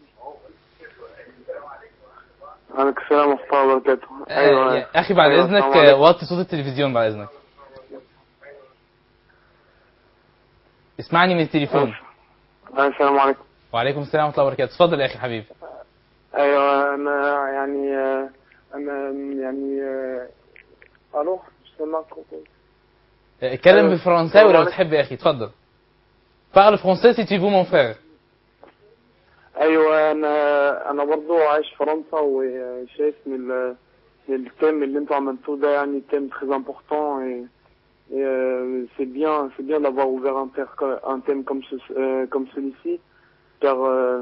عليكم السلام ورحمة الله وبركاته آه، يا أخي بعد أيوة، إذنك السلام عليكم. آه، وطي صوت التلفزيون بعد إذنك اسمعني من التليفون السلام عليكم وعليكم السلام ورحمة الله وبركاته اتفضل يا أخي حبيبي ايوه انا يعني آه، انا يعني آه، الو سمعت آه، اتكلم أيوة. بالفرنساوي لو السلام تحب يا أخي اتفضل parle français si tu veux mon frère ايوه انا انا برضو عايش في فرنسا وشايف من ال- من التيم اللي انتوا عملتوه ده يعني تيم très important et, et euh, c'est bien c'est bien d'avoir ouvert un, ter- un thème comme ce, euh, comme celui-ci car euh,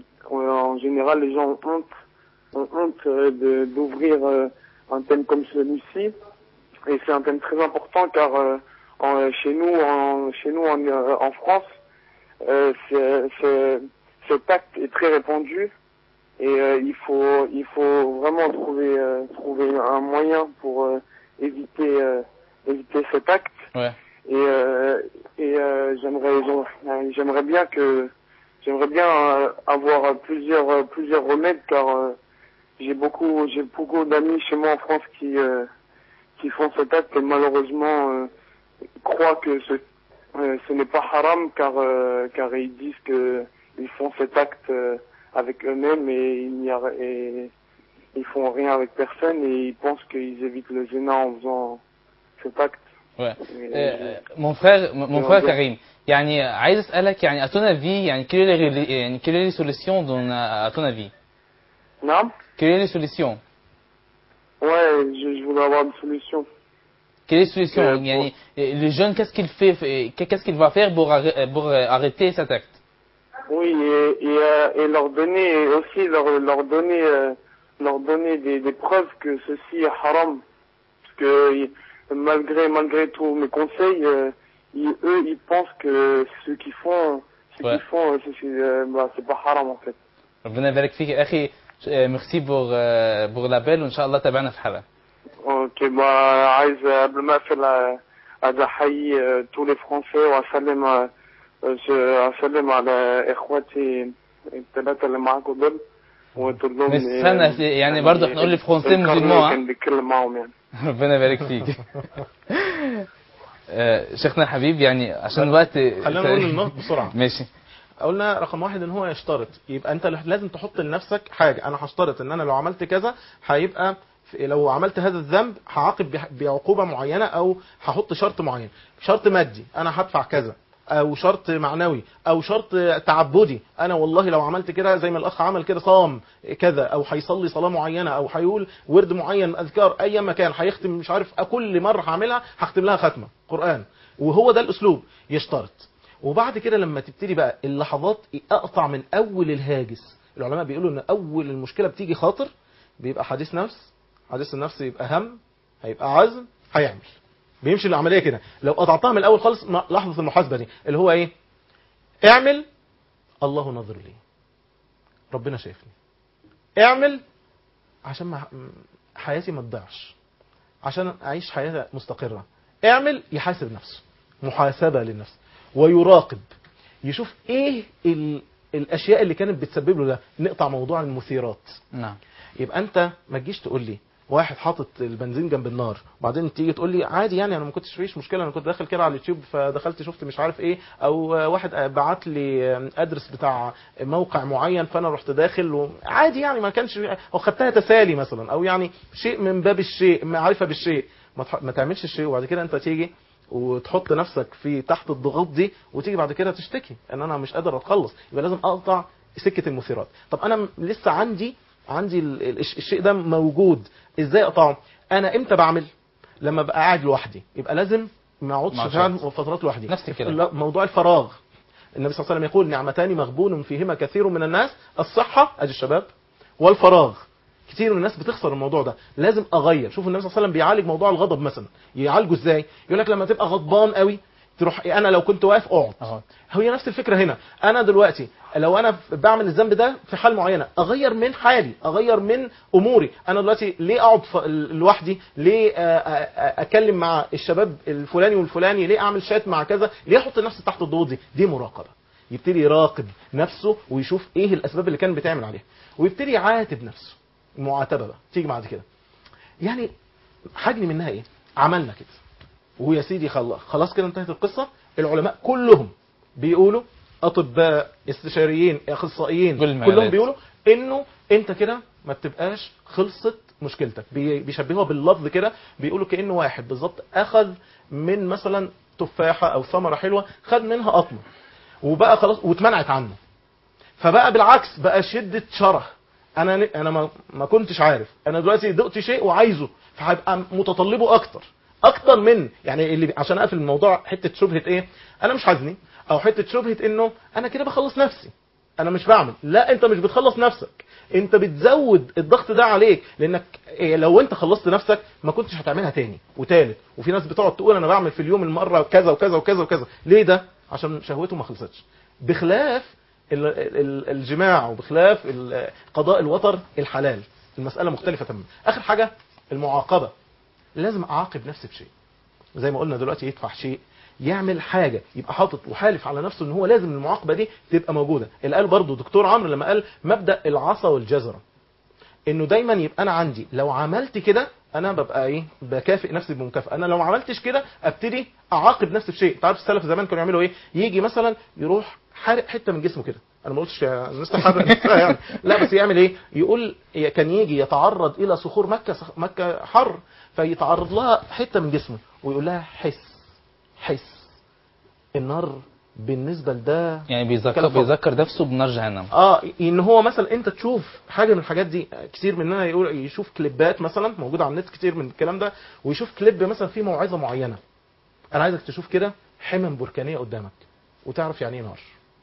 en général les gens ont honte ont honte euh, de- d'ouvrir euh, un thème comme celui-ci et c'est un thème très important car euh, en- chez nous en, chez nous en, euh, en France euh, c'est- c'est- cet acte est très répandu et euh, il faut il faut vraiment trouver euh, trouver un moyen pour euh, éviter euh, éviter cet acte Ouais. et euh, et euh, j'aimerais j'aimerais- j'aimerais bien que j'aimerais bien euh, avoir plusieurs euh, plusieurs remèdes car euh, j'ai beaucoup j'ai beaucoup d'amis chez moi en France qui euh, qui font cet acte et malheureusement euh, croient que ce euh, ce n'est pas haram car euh, car ils disent que ils font cet acte euh, avec eux-mêmes et il n'y a et ils font rien avec personne et ils pensent qu'ils évitent le zina en faisant cet acte. Ouais. Et, آه، mon frère mon je- frère كريم يعني عايز اسالك يعني à ton avis يعني quelle est les يعني quelle est les solutions dans à ton avis Non quelle est les solutions Ouais, je, je voudrais avoir une solution. quelle est les solutions Euh, يعني le jeune qu'est-ce qu'il fait euh, qu'est-ce qu'il va faire pour arrê- pour euh, arrêter cet acte Oui, et, et, euh, et leur donner et aussi leur leur donner euh, leur donner des, des preuves que ceci est haram, parce que y- malgré malgré tous mes conseils, euh, ils- eux ils pensent que ce qu'ils font ce Ouais. qu'ils font euh, c'est euh, bah, c'est pas haram en fait. ربنا يبارك فيك يا اخي آه، ميرسي بور آه، بور لابيل وان شاء الله تابعنا في حلقه اوكي ما عايز قبل ما اقفل آه، عايز احيي آه، tous les Français واسلم آه، آه، اسلم على اخواتي الثلاثه اللي معاكم دول وتقول لهم بس إيه، استنى، يعني برضه احنا نقول لي فرنسي القرن مسلمون، كان بيتكلم معاهم يعني ربنا يبارك فيك آه، شيخنا الحبيب يعني عشان الوقت خلينا نقول النقط بسرعه ماشي قلنا رقم واحد ان هو يشترط يبقى انت لازم تحط لنفسك حاجه انا هشترط ان انا لو عملت كذا هيبقى في- لو عملت هذا الذنب هعاقب بح- بعقوبه معينه او هحط شرط معين شرط مادي انا هدفع كذا او شرط معنوي او شرط تعبدي انا والله لو عملت كده زي ما الاخ عمل كده صام كذا او هيصلي صلاه معينه او هيقول ورد معين اذكار اي مكان هيختم مش عارف كل مره هعملها هختم لها ختمه قران وهو ده الاسلوب يشترط وبعد كده لما تبتدي بقى اللحظات اقطع من اول الهاجس العلماء بيقولوا ان اول المشكله بتيجي خاطر بيبقى حديث نفس حديث النفس يبقى هم هيبقى عزم هيعمل بيمشي العمليه كده لو قطعتها من الاول خالص م- لحظه المحاسبه دي اللي هو ايه اعمل الله نظر لي ربنا شايفني اعمل عشان ما حياتي ما تضيعش عشان اعيش حياه مستقره اعمل يحاسب نفسه محاسبه للنفس ويراقب يشوف ايه ال... الاشياء اللي كانت بتسبب له ده نقطع موضوع المثيرات نعم يبقى انت ما تجيش تقول لي واحد حاطط البنزين جنب النار وبعدين تيجي تقول لي عادي يعني انا ما كنتش فيش مشكله انا كنت داخل كده على اليوتيوب فدخلت شفت مش عارف ايه او واحد بعت لي ادرس بتاع موقع معين فانا رحت داخل و... عادي يعني ما كانش او خدتها تسالي مثلا او يعني شيء من باب الشيء معرفه بالشيء ما, تح... ما تعملش الشيء وبعد كده انت تيجي وتحط نفسك في تحت الضغوط دي وتيجي بعد كده تشتكي ان انا مش قادر اتخلص يبقى لازم اقطع سكه المثيرات طب انا م- لسه عندي عندي ال- ال- الشيء ده موجود ازاي اقطعه انا امتى بعمل لما ابقى قاعد لوحدي يبقى لازم ما اقعدش ما فعلا أقعدش. فترات لوحدي نفس كده. لا، موضوع الفراغ النبي صلى الله عليه وسلم يقول نعمتان مغبون فيهما كثير من الناس الصحة ادي الشباب والفراغ كتير من الناس بتخسر الموضوع ده لازم اغير شوفوا النبي صلى الله عليه وسلم بيعالج موضوع الغضب مثلا يعالجه ازاي يقول لك لما تبقى غضبان قوي تروح انا لو كنت واقف اقعد أهو. هي نفس الفكره هنا انا دلوقتي لو انا بعمل الذنب ده في حال معينه اغير من حالي اغير من اموري انا دلوقتي ليه اقعد ف- لوحدي ليه آه، آه، آه، اكلم مع الشباب الفلاني والفلاني ليه اعمل شات مع كذا ليه احط نفسي تحت الضغوط دي دي مراقبه يبتدي يراقب نفسه ويشوف ايه الاسباب اللي كان بتعمل عليها ويبتدي يعاتب نفسه المعاتبه بقى تيجي بعد كده يعني حجم منها ايه عملنا كده ويا سيدي خلاص خلاص كده انتهت القصه العلماء كلهم بيقولوا اطباء استشاريين اخصائيين كل المجالات. كلهم بيقولوا انه انت كده ما بتبقاش خلصت مشكلتك بي- بيشبهوها باللفظ كده بيقولوا كانه واحد بالظبط اخذ من مثلا تفاحه او ثمره حلوه خد منها قطمه وبقى خلاص واتمنعت عنه فبقى بالعكس بقى شده شره انا انا ما, ما كنتش عارف انا دلوقتي دقت شيء وعايزه فهبقى متطلبه اكتر اكتر من يعني اللي عشان اقفل الموضوع حته شبهه ايه انا مش حزني او حته شبهه انه انا كده بخلص نفسي انا مش بعمل لا انت مش بتخلص نفسك انت بتزود الضغط ده عليك لانك إيه لو انت خلصت نفسك ما كنتش هتعملها تاني وتالت وفي ناس بتقعد تقول انا بعمل في اليوم المره كذا وكذا وكذا وكذا ليه ده عشان شهوته ما خلصتش بخلاف ال- ال- الجماع وبخلاف ال- قضاء الوتر الحلال المسألة مختلفة تماما آخر حاجة المعاقبة لازم أعاقب نفسي بشيء زي ما قلنا دلوقتي يدفع شيء يعمل حاجة يبقى حاطط وحالف على نفسه ان هو لازم المعاقبة دي تبقى موجودة اللي قال برضو دكتور عمرو لما قال مبدأ العصا والجزرة انه دايما يبقى انا عندي لو عملت كده انا ببقى ايه بكافئ نفسي بمكافاه انا لو ما عملتش كده ابتدي اعاقب نفسي بشيء تعرف السلف زمان كانوا يعملوا ايه يجي مثلا يروح حارق حته من جسمه كده انا ما قلتش يا الناس تحرق نفسها يعني لا بس يعمل ايه يقول كان يجي يتعرض الى صخور مكه مكه حر فيتعرض لها حته من جسمه ويقول لها حس حس النار بالنسبه لده يعني بيذكر كلام فاضي. بيذكر نفسه بنار جهنم اه ان هو مثلا انت تشوف حاجه من الحاجات دي كتير مننا يقول يشوف كليبات مثلا موجوده على النت كتير من الكلام ده ويشوف كليب مثلا فيه موعظه معينه انا عايزك تشوف كده حمم بركانيه قدامك وتعرف يعني ايه نار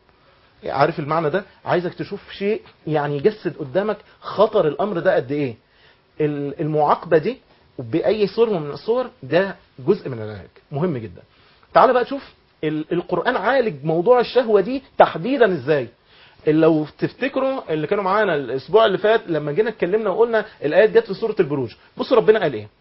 عارف المعنى ده عايزك تشوف شيء يعني يجسد قدامك خطر الامر ده قد ايه ال- المعاقبه دي باي صوره من الصور ده جزء من العلاج مهم جدا تعال بقى تشوف ال- القرآن عالج موضوع الشهوة دي تحديدا ازاي لو تفتكروا اللي كانوا معانا الاسبوع اللي فات لما جينا اتكلمنا وقلنا الايات جت في سوره البروج بصوا ربنا قال ايه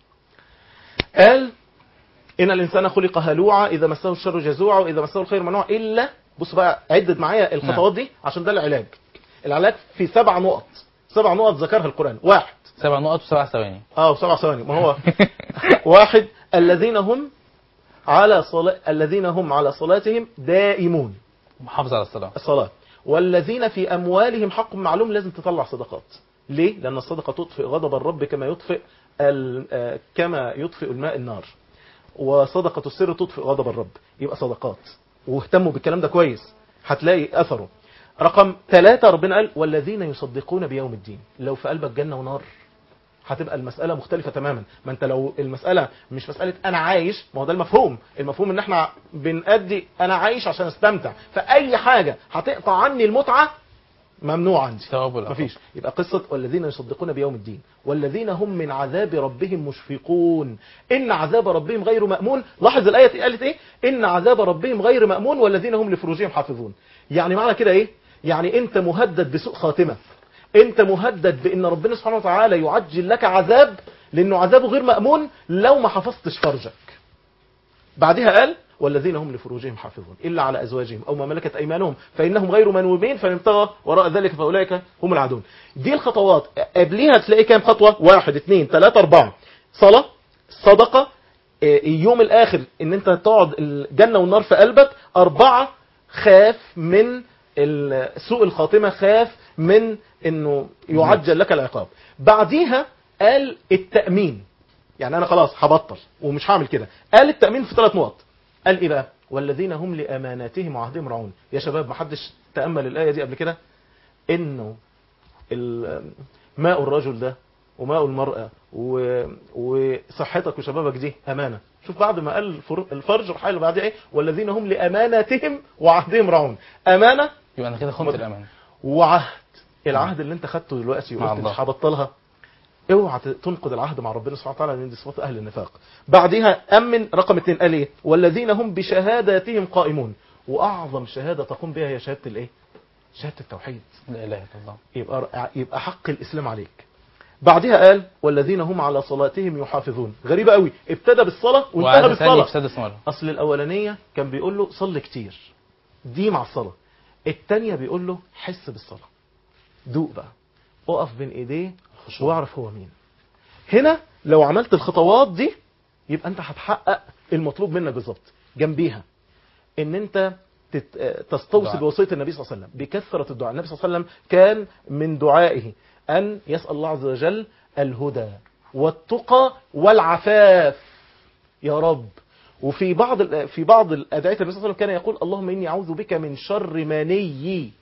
قال ان الانسان خلق هلوعا اذا مسه الشر جزوعا واذا مسه الخير منوعا الا بصوا بقى عدد معايا الخطوات دي عشان ده العلاج العلاج في سبع نقط سبع نقط ذكرها القرآن واحد سبع نقط وسبع ثواني اه سبع ثواني ما هو واحد الذين هم على صلاة الذين هم على صلاتهم دائمون محافظ على الصلاة الصلاة والذين في أموالهم حق معلوم لازم تطلع صدقات ليه؟ لأن الصدقة تطفئ غضب الرب كما يطفئ ال- آه، كما يطفئ الماء النار وصدقة السر تطفئ غضب الرب يبقى صدقات واهتموا بالكلام ده كويس هتلاقي أثره رقم ثلاثة ربنا قال والذين يصدقون بيوم الدين لو في قلبك جنة ونار هتبقى المسألة مختلفة تماما ما انت لو المسألة مش مسألة انا عايش ما هو ده المفهوم المفهوم ان احنا بنأدي انا عايش عشان استمتع فاي حاجة هتقطع عني المتعة ممنوع عندي ثواب والعقاب. مفيش يبقى قصة والذين يصدقون بيوم الدين والذين هم من عذاب ربهم مشفقون إن عذاب ربهم غير مأمون لاحظ الآية قالت إيه إن عذاب ربهم غير مأمون والذين هم لفروجهم حافظون يعني معنى كده إيه يعني أنت مهدد بسوء خاتمة أنت مهدد بأن ربنا سبحانه وتعالى يعجل لك عذاب لأنه عذابه غير مأمون لو ما حفظتش فرجك بعدها قال والذين هم لفروجهم حافظون إلا على أزواجهم أو ما ملكت أيمانهم فإنهم غير منوبين فإن ابتغى وراء ذلك فأولئك هم العادون دي الخطوات قبليها تلاقي كام خطوة واحد اثنين ثلاثة أربعة صلاة صدقة إيه، اليوم الآخر إن أنت تقعد الجنة والنار في قلبك أربعة خاف من ال- سوء الخاتمة خاف من إنه يعجل لك العقاب بعديها قال التأمين يعني انا خلاص هبطل ومش هعمل كده قال التامين في ثلاث نقط قال ايه بقى والذين هم لاماناتهم وعهدهم راعون يا شباب ما حدش تامل الايه دي قبل كده انه ال- ماء الرجل ده وماء المرأة و... وصحتك وشبابك دي أمانة شوف بعد ما قال الفر- الفرج الحال اللي بعدها ايه والذين هم لأماناتهم وعهدهم راعون أمانة يبقى انا كده خنت مد- الامان وعهد العهد اللي انت خدته دلوقتي مع وقلت الله. مش هبطلها اوعى ت- تنقض العهد مع ربنا سبحانه وتعالى لان دي صفات اهل النفاق بعدها امن رقم اتنين قال ايه والذين هم بشهاداتهم قائمون واعظم شهاده تقوم بها هي شهاده الايه شهاده التوحيد لا اله الا الله يبقى يبقى حق الاسلام عليك بعدها قال والذين هم على صلاتهم يحافظون غريبه قوي ابتدى بالصلاه وانتهى وعاد ثاني بالصلاه في سادس مره اصل الاولانيه كان بيقول له صل كتير دي مع الصلاه الثانيه بيقول له حس بالصلاه دوق بقى اقف بين ايديه واعرف هو مين هنا لو عملت الخطوات دي يبقى انت هتحقق المطلوب منك بالظبط جنبيها ان انت تت- تستوصي دعاء. بوصيه النبي صلى الله عليه وسلم بكثره الدعاء النبي صلى الله عليه وسلم كان من دعائه ان يسال الله عز وجل الهدى والتقى والعفاف يا رب وفي بعض ال- في بعض الادعيه النبي صلى الله عليه وسلم كان يقول اللهم اني اعوذ بك من شر مني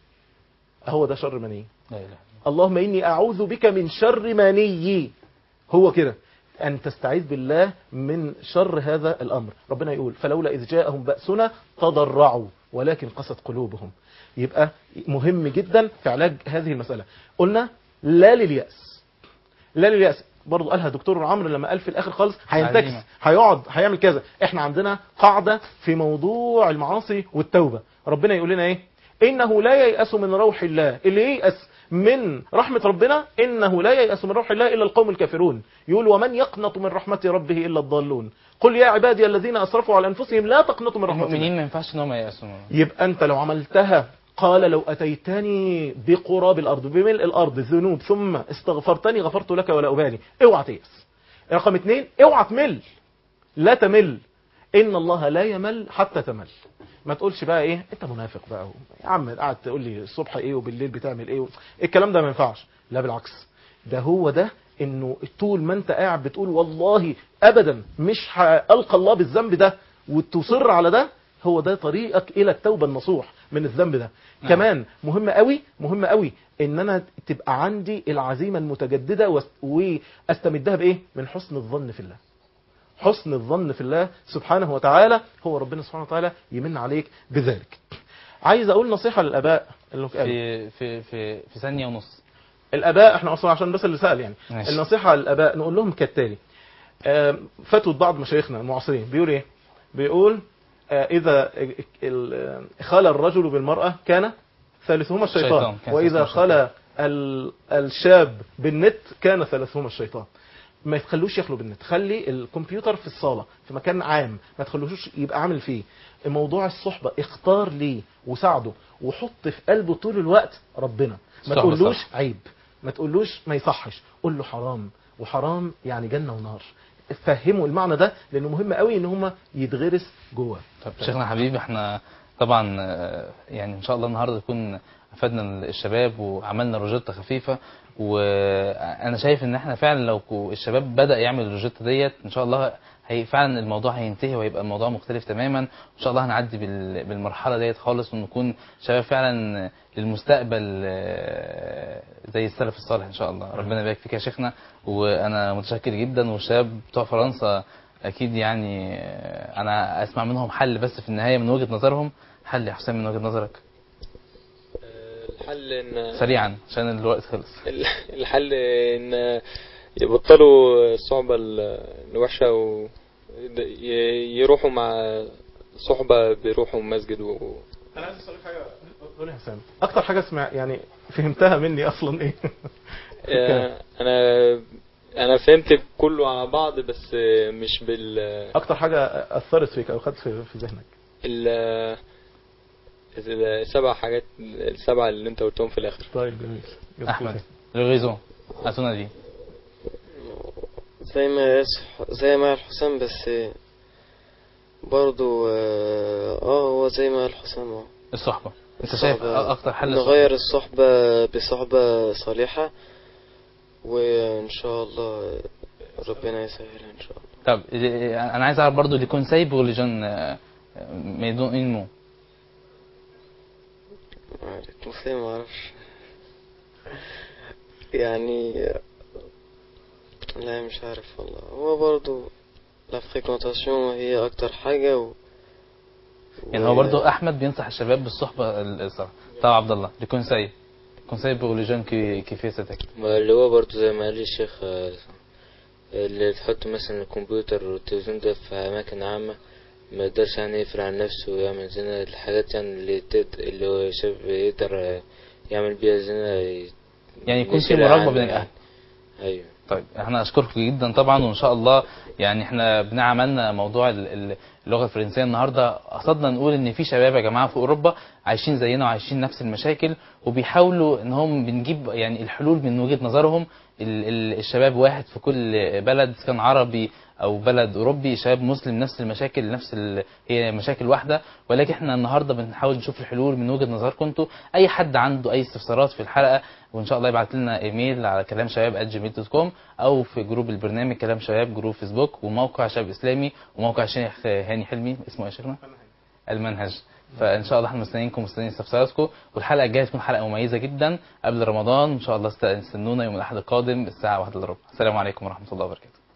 هو ده شر مني لا اله اللهم إني أعوذ بك من شر مني هو كده أن تستعيذ بالله من شر هذا الأمر ربنا يقول فلولا إذ جاءهم بأسنا تضرعوا ولكن قست قلوبهم يبقى مهم جدا في علاج هذه المسألة قلنا لا لليأس لا لليأس برضو قالها دكتور عمرو لما قال في الآخر خالص هينتكس عزيمة. هيقعد هيعمل كذا احنا عندنا قاعدة في موضوع المعاصي والتوبة ربنا يقول لنا ايه انه لا ييأس من روح الله اللي ييأس من رحمة ربنا انه لا ييأس من روح الله الا القوم الكافرون يقول ومن يقنط من رحمة ربه الا الضالون قل يا عبادي الذين اسرفوا على انفسهم لا تقنطوا من رحمة الله المؤمنين ما ينفعش ان هم ييأسوا يبقى انت لو عملتها قال لو اتيتني بقراب الارض بملء الارض ذنوب ثم استغفرتني غفرت لك ولا ابالي اوعى تيأس رقم اتنين اوعى تمل لا تمل ان الله لا يمل حتى تمل ما تقولش بقى ايه انت منافق بقى يا عم قاعد تقول لي الصبح ايه وبالليل بتعمل ايه الكلام ده ما ينفعش لا بالعكس ده هو ده انه طول ما انت قاعد بتقول والله ابدا مش هالقى الله بالذنب ده وتصر على ده هو ده طريقك الى التوبه النصوح من الذنب ده نعم. كمان مهم قوي مهم قوي ان انا تبقى عندي العزيمه المتجدده واست- واستمدها بايه من حسن الظن في الله حسن الظن في الله سبحانه وتعالى هو ربنا سبحانه وتعالى يمن عليك بذلك عايز اقول نصيحه للاباء اللي قالوا. في في في في ثانيه ونص الاباء احنا اصلا عشان بس اللي سال يعني ماشي. النصيحه للاباء نقول لهم كالتالي آم، فتوى بعض مشايخنا المعاصرين بيقول ايه بيقول آه، اذا ال- خلى الرجل بالمراه كان ثالثهما الشيطان الشيطان، كان واذا ثالثهما خلى ال- الشاب بالنت كان ثالثهما الشيطان ما تخلوش يخلو بالنت خلي الكمبيوتر في الصاله في مكان عام ما تخلوش يبقى عامل فيه موضوع الصحبه اختار ليه وساعده وحط في قلبه طول الوقت ربنا ما الصحبة تقولوش صح. عيب ما تقولوش ما يصحش قول له حرام وحرام يعني جنه ونار فهموا المعنى ده لانه مهم قوي ان هم يتغرس جوه طب شيخنا حبيبي احنا طبعا آه، يعني ان شاء الله النهارده نكون افدنا الشباب وعملنا روجيتا خفيفه وانا شايف ان احنا فعلا لو كو- الشباب بدا يعمل الروجيتا ديت ان شاء الله هي فعلا الموضوع هينتهي وهيبقى الموضوع مختلف تماما ان شاء الله هنعدي بال- بالمرحله ديت خالص ونكون شباب فعلا للمستقبل آه، زي السلف الصالح ان شاء الله ربنا يبارك فيك يا شيخنا وانا متشكر جدا والشباب بتوع فرنسا اكيد يعني آه، انا اسمع منهم حل بس في النهايه من وجهه نظرهم حل يا حسام من وجهه نظرك الحل ان سريعا عشان الوقت خلص الحل ان يبطلوا الصحبة الوحشة ويروحوا مع صحبة بيروحوا مسجد و... انا عايز اسالك حاجه قول يا حسام اكتر حاجه اسمع يعني فهمتها مني اصلا ايه آه، انا انا فهمت كله على بعض بس مش بال اكتر حاجه اثرت فيك او خدت في في ذهنك ال السبع حاجات السبعة اللي انت قلتهم في الاخر طيب جميل جميل. احمد الغيزون هاتونا دي زي ما يصح زي ما قال حسام بس برضو اه آه، هو زي ما قال حسام اه الصحبه انت شايف الصحبة. اكتر حل نغير الصحبة. الصحبة بصحبة صالحة وإن شاء الله ربنا يسهل إن شاء الله طب إيه- انا عايز اعرف برضو اللي conseil pour les jeunes euh, mais dont une mot المسلم ما أعرفش يعني لا مش عارف والله هو برضو لا فريكونتاسيون هي اكتر حاجة و... يعني هو برضو احمد بينصح الشباب بالصحبه الصراحه طبعا عبد الله لي كونساي كونساي بور لي جون كي كي في سيتك ما اللي هو برضو زي ما قال الشيخ آه، اللي تحط مثلا الكمبيوتر والتلفزيون ده في أماكن عامة ما يقدرش يعني يقفل عن نفسه ويعمل زنا الحاجات يعني اللي تد... اللي هو شاب يقدر آه، يعمل بيها زنا ي- يعني يكون في يشيلها مراقبه عنه بين يعني. الاهل أيوه طيب احنا اشكركم جدا طبعا وان شاء الله يعني احنا بنعملنا موضوع ال- ال- اللغه الفرنسيه النهارده قصدنا نقول ان في شباب يا جماعه في اوروبا عايشين زينا وعايشين نفس المشاكل وبيحاولوا ان هم بنجيب يعني الحلول من وجهه نظرهم ال- ال- الشباب واحد في كل بلد كان عربي او بلد اوروبي شباب مسلم نفس المشاكل نفس ال... هي مشاكل واحده ولكن احنا النهارده بنحاول نشوف الحلول من وجهه نظركم انتوا اي حد عنده اي استفسارات في الحلقه وان شاء الله يبعت لنا ايميل على كلام شباب @gmail.com او في جروب البرنامج كلام شباب جروب فيسبوك وموقع شباب اسلامي وموقع الشيخ هاني حلمي اسمه ايه يا شيخنا؟ المنهج فان شاء الله احنا مستنيينكم مستنيين استفساراتكم والحلقه الجايه تكون حلقه مميزه جدا قبل رمضان ان شاء الله است- استنونا يوم الاحد القادم الساعه 1 الا ربع السلام عليكم ورحمه الله وبركاته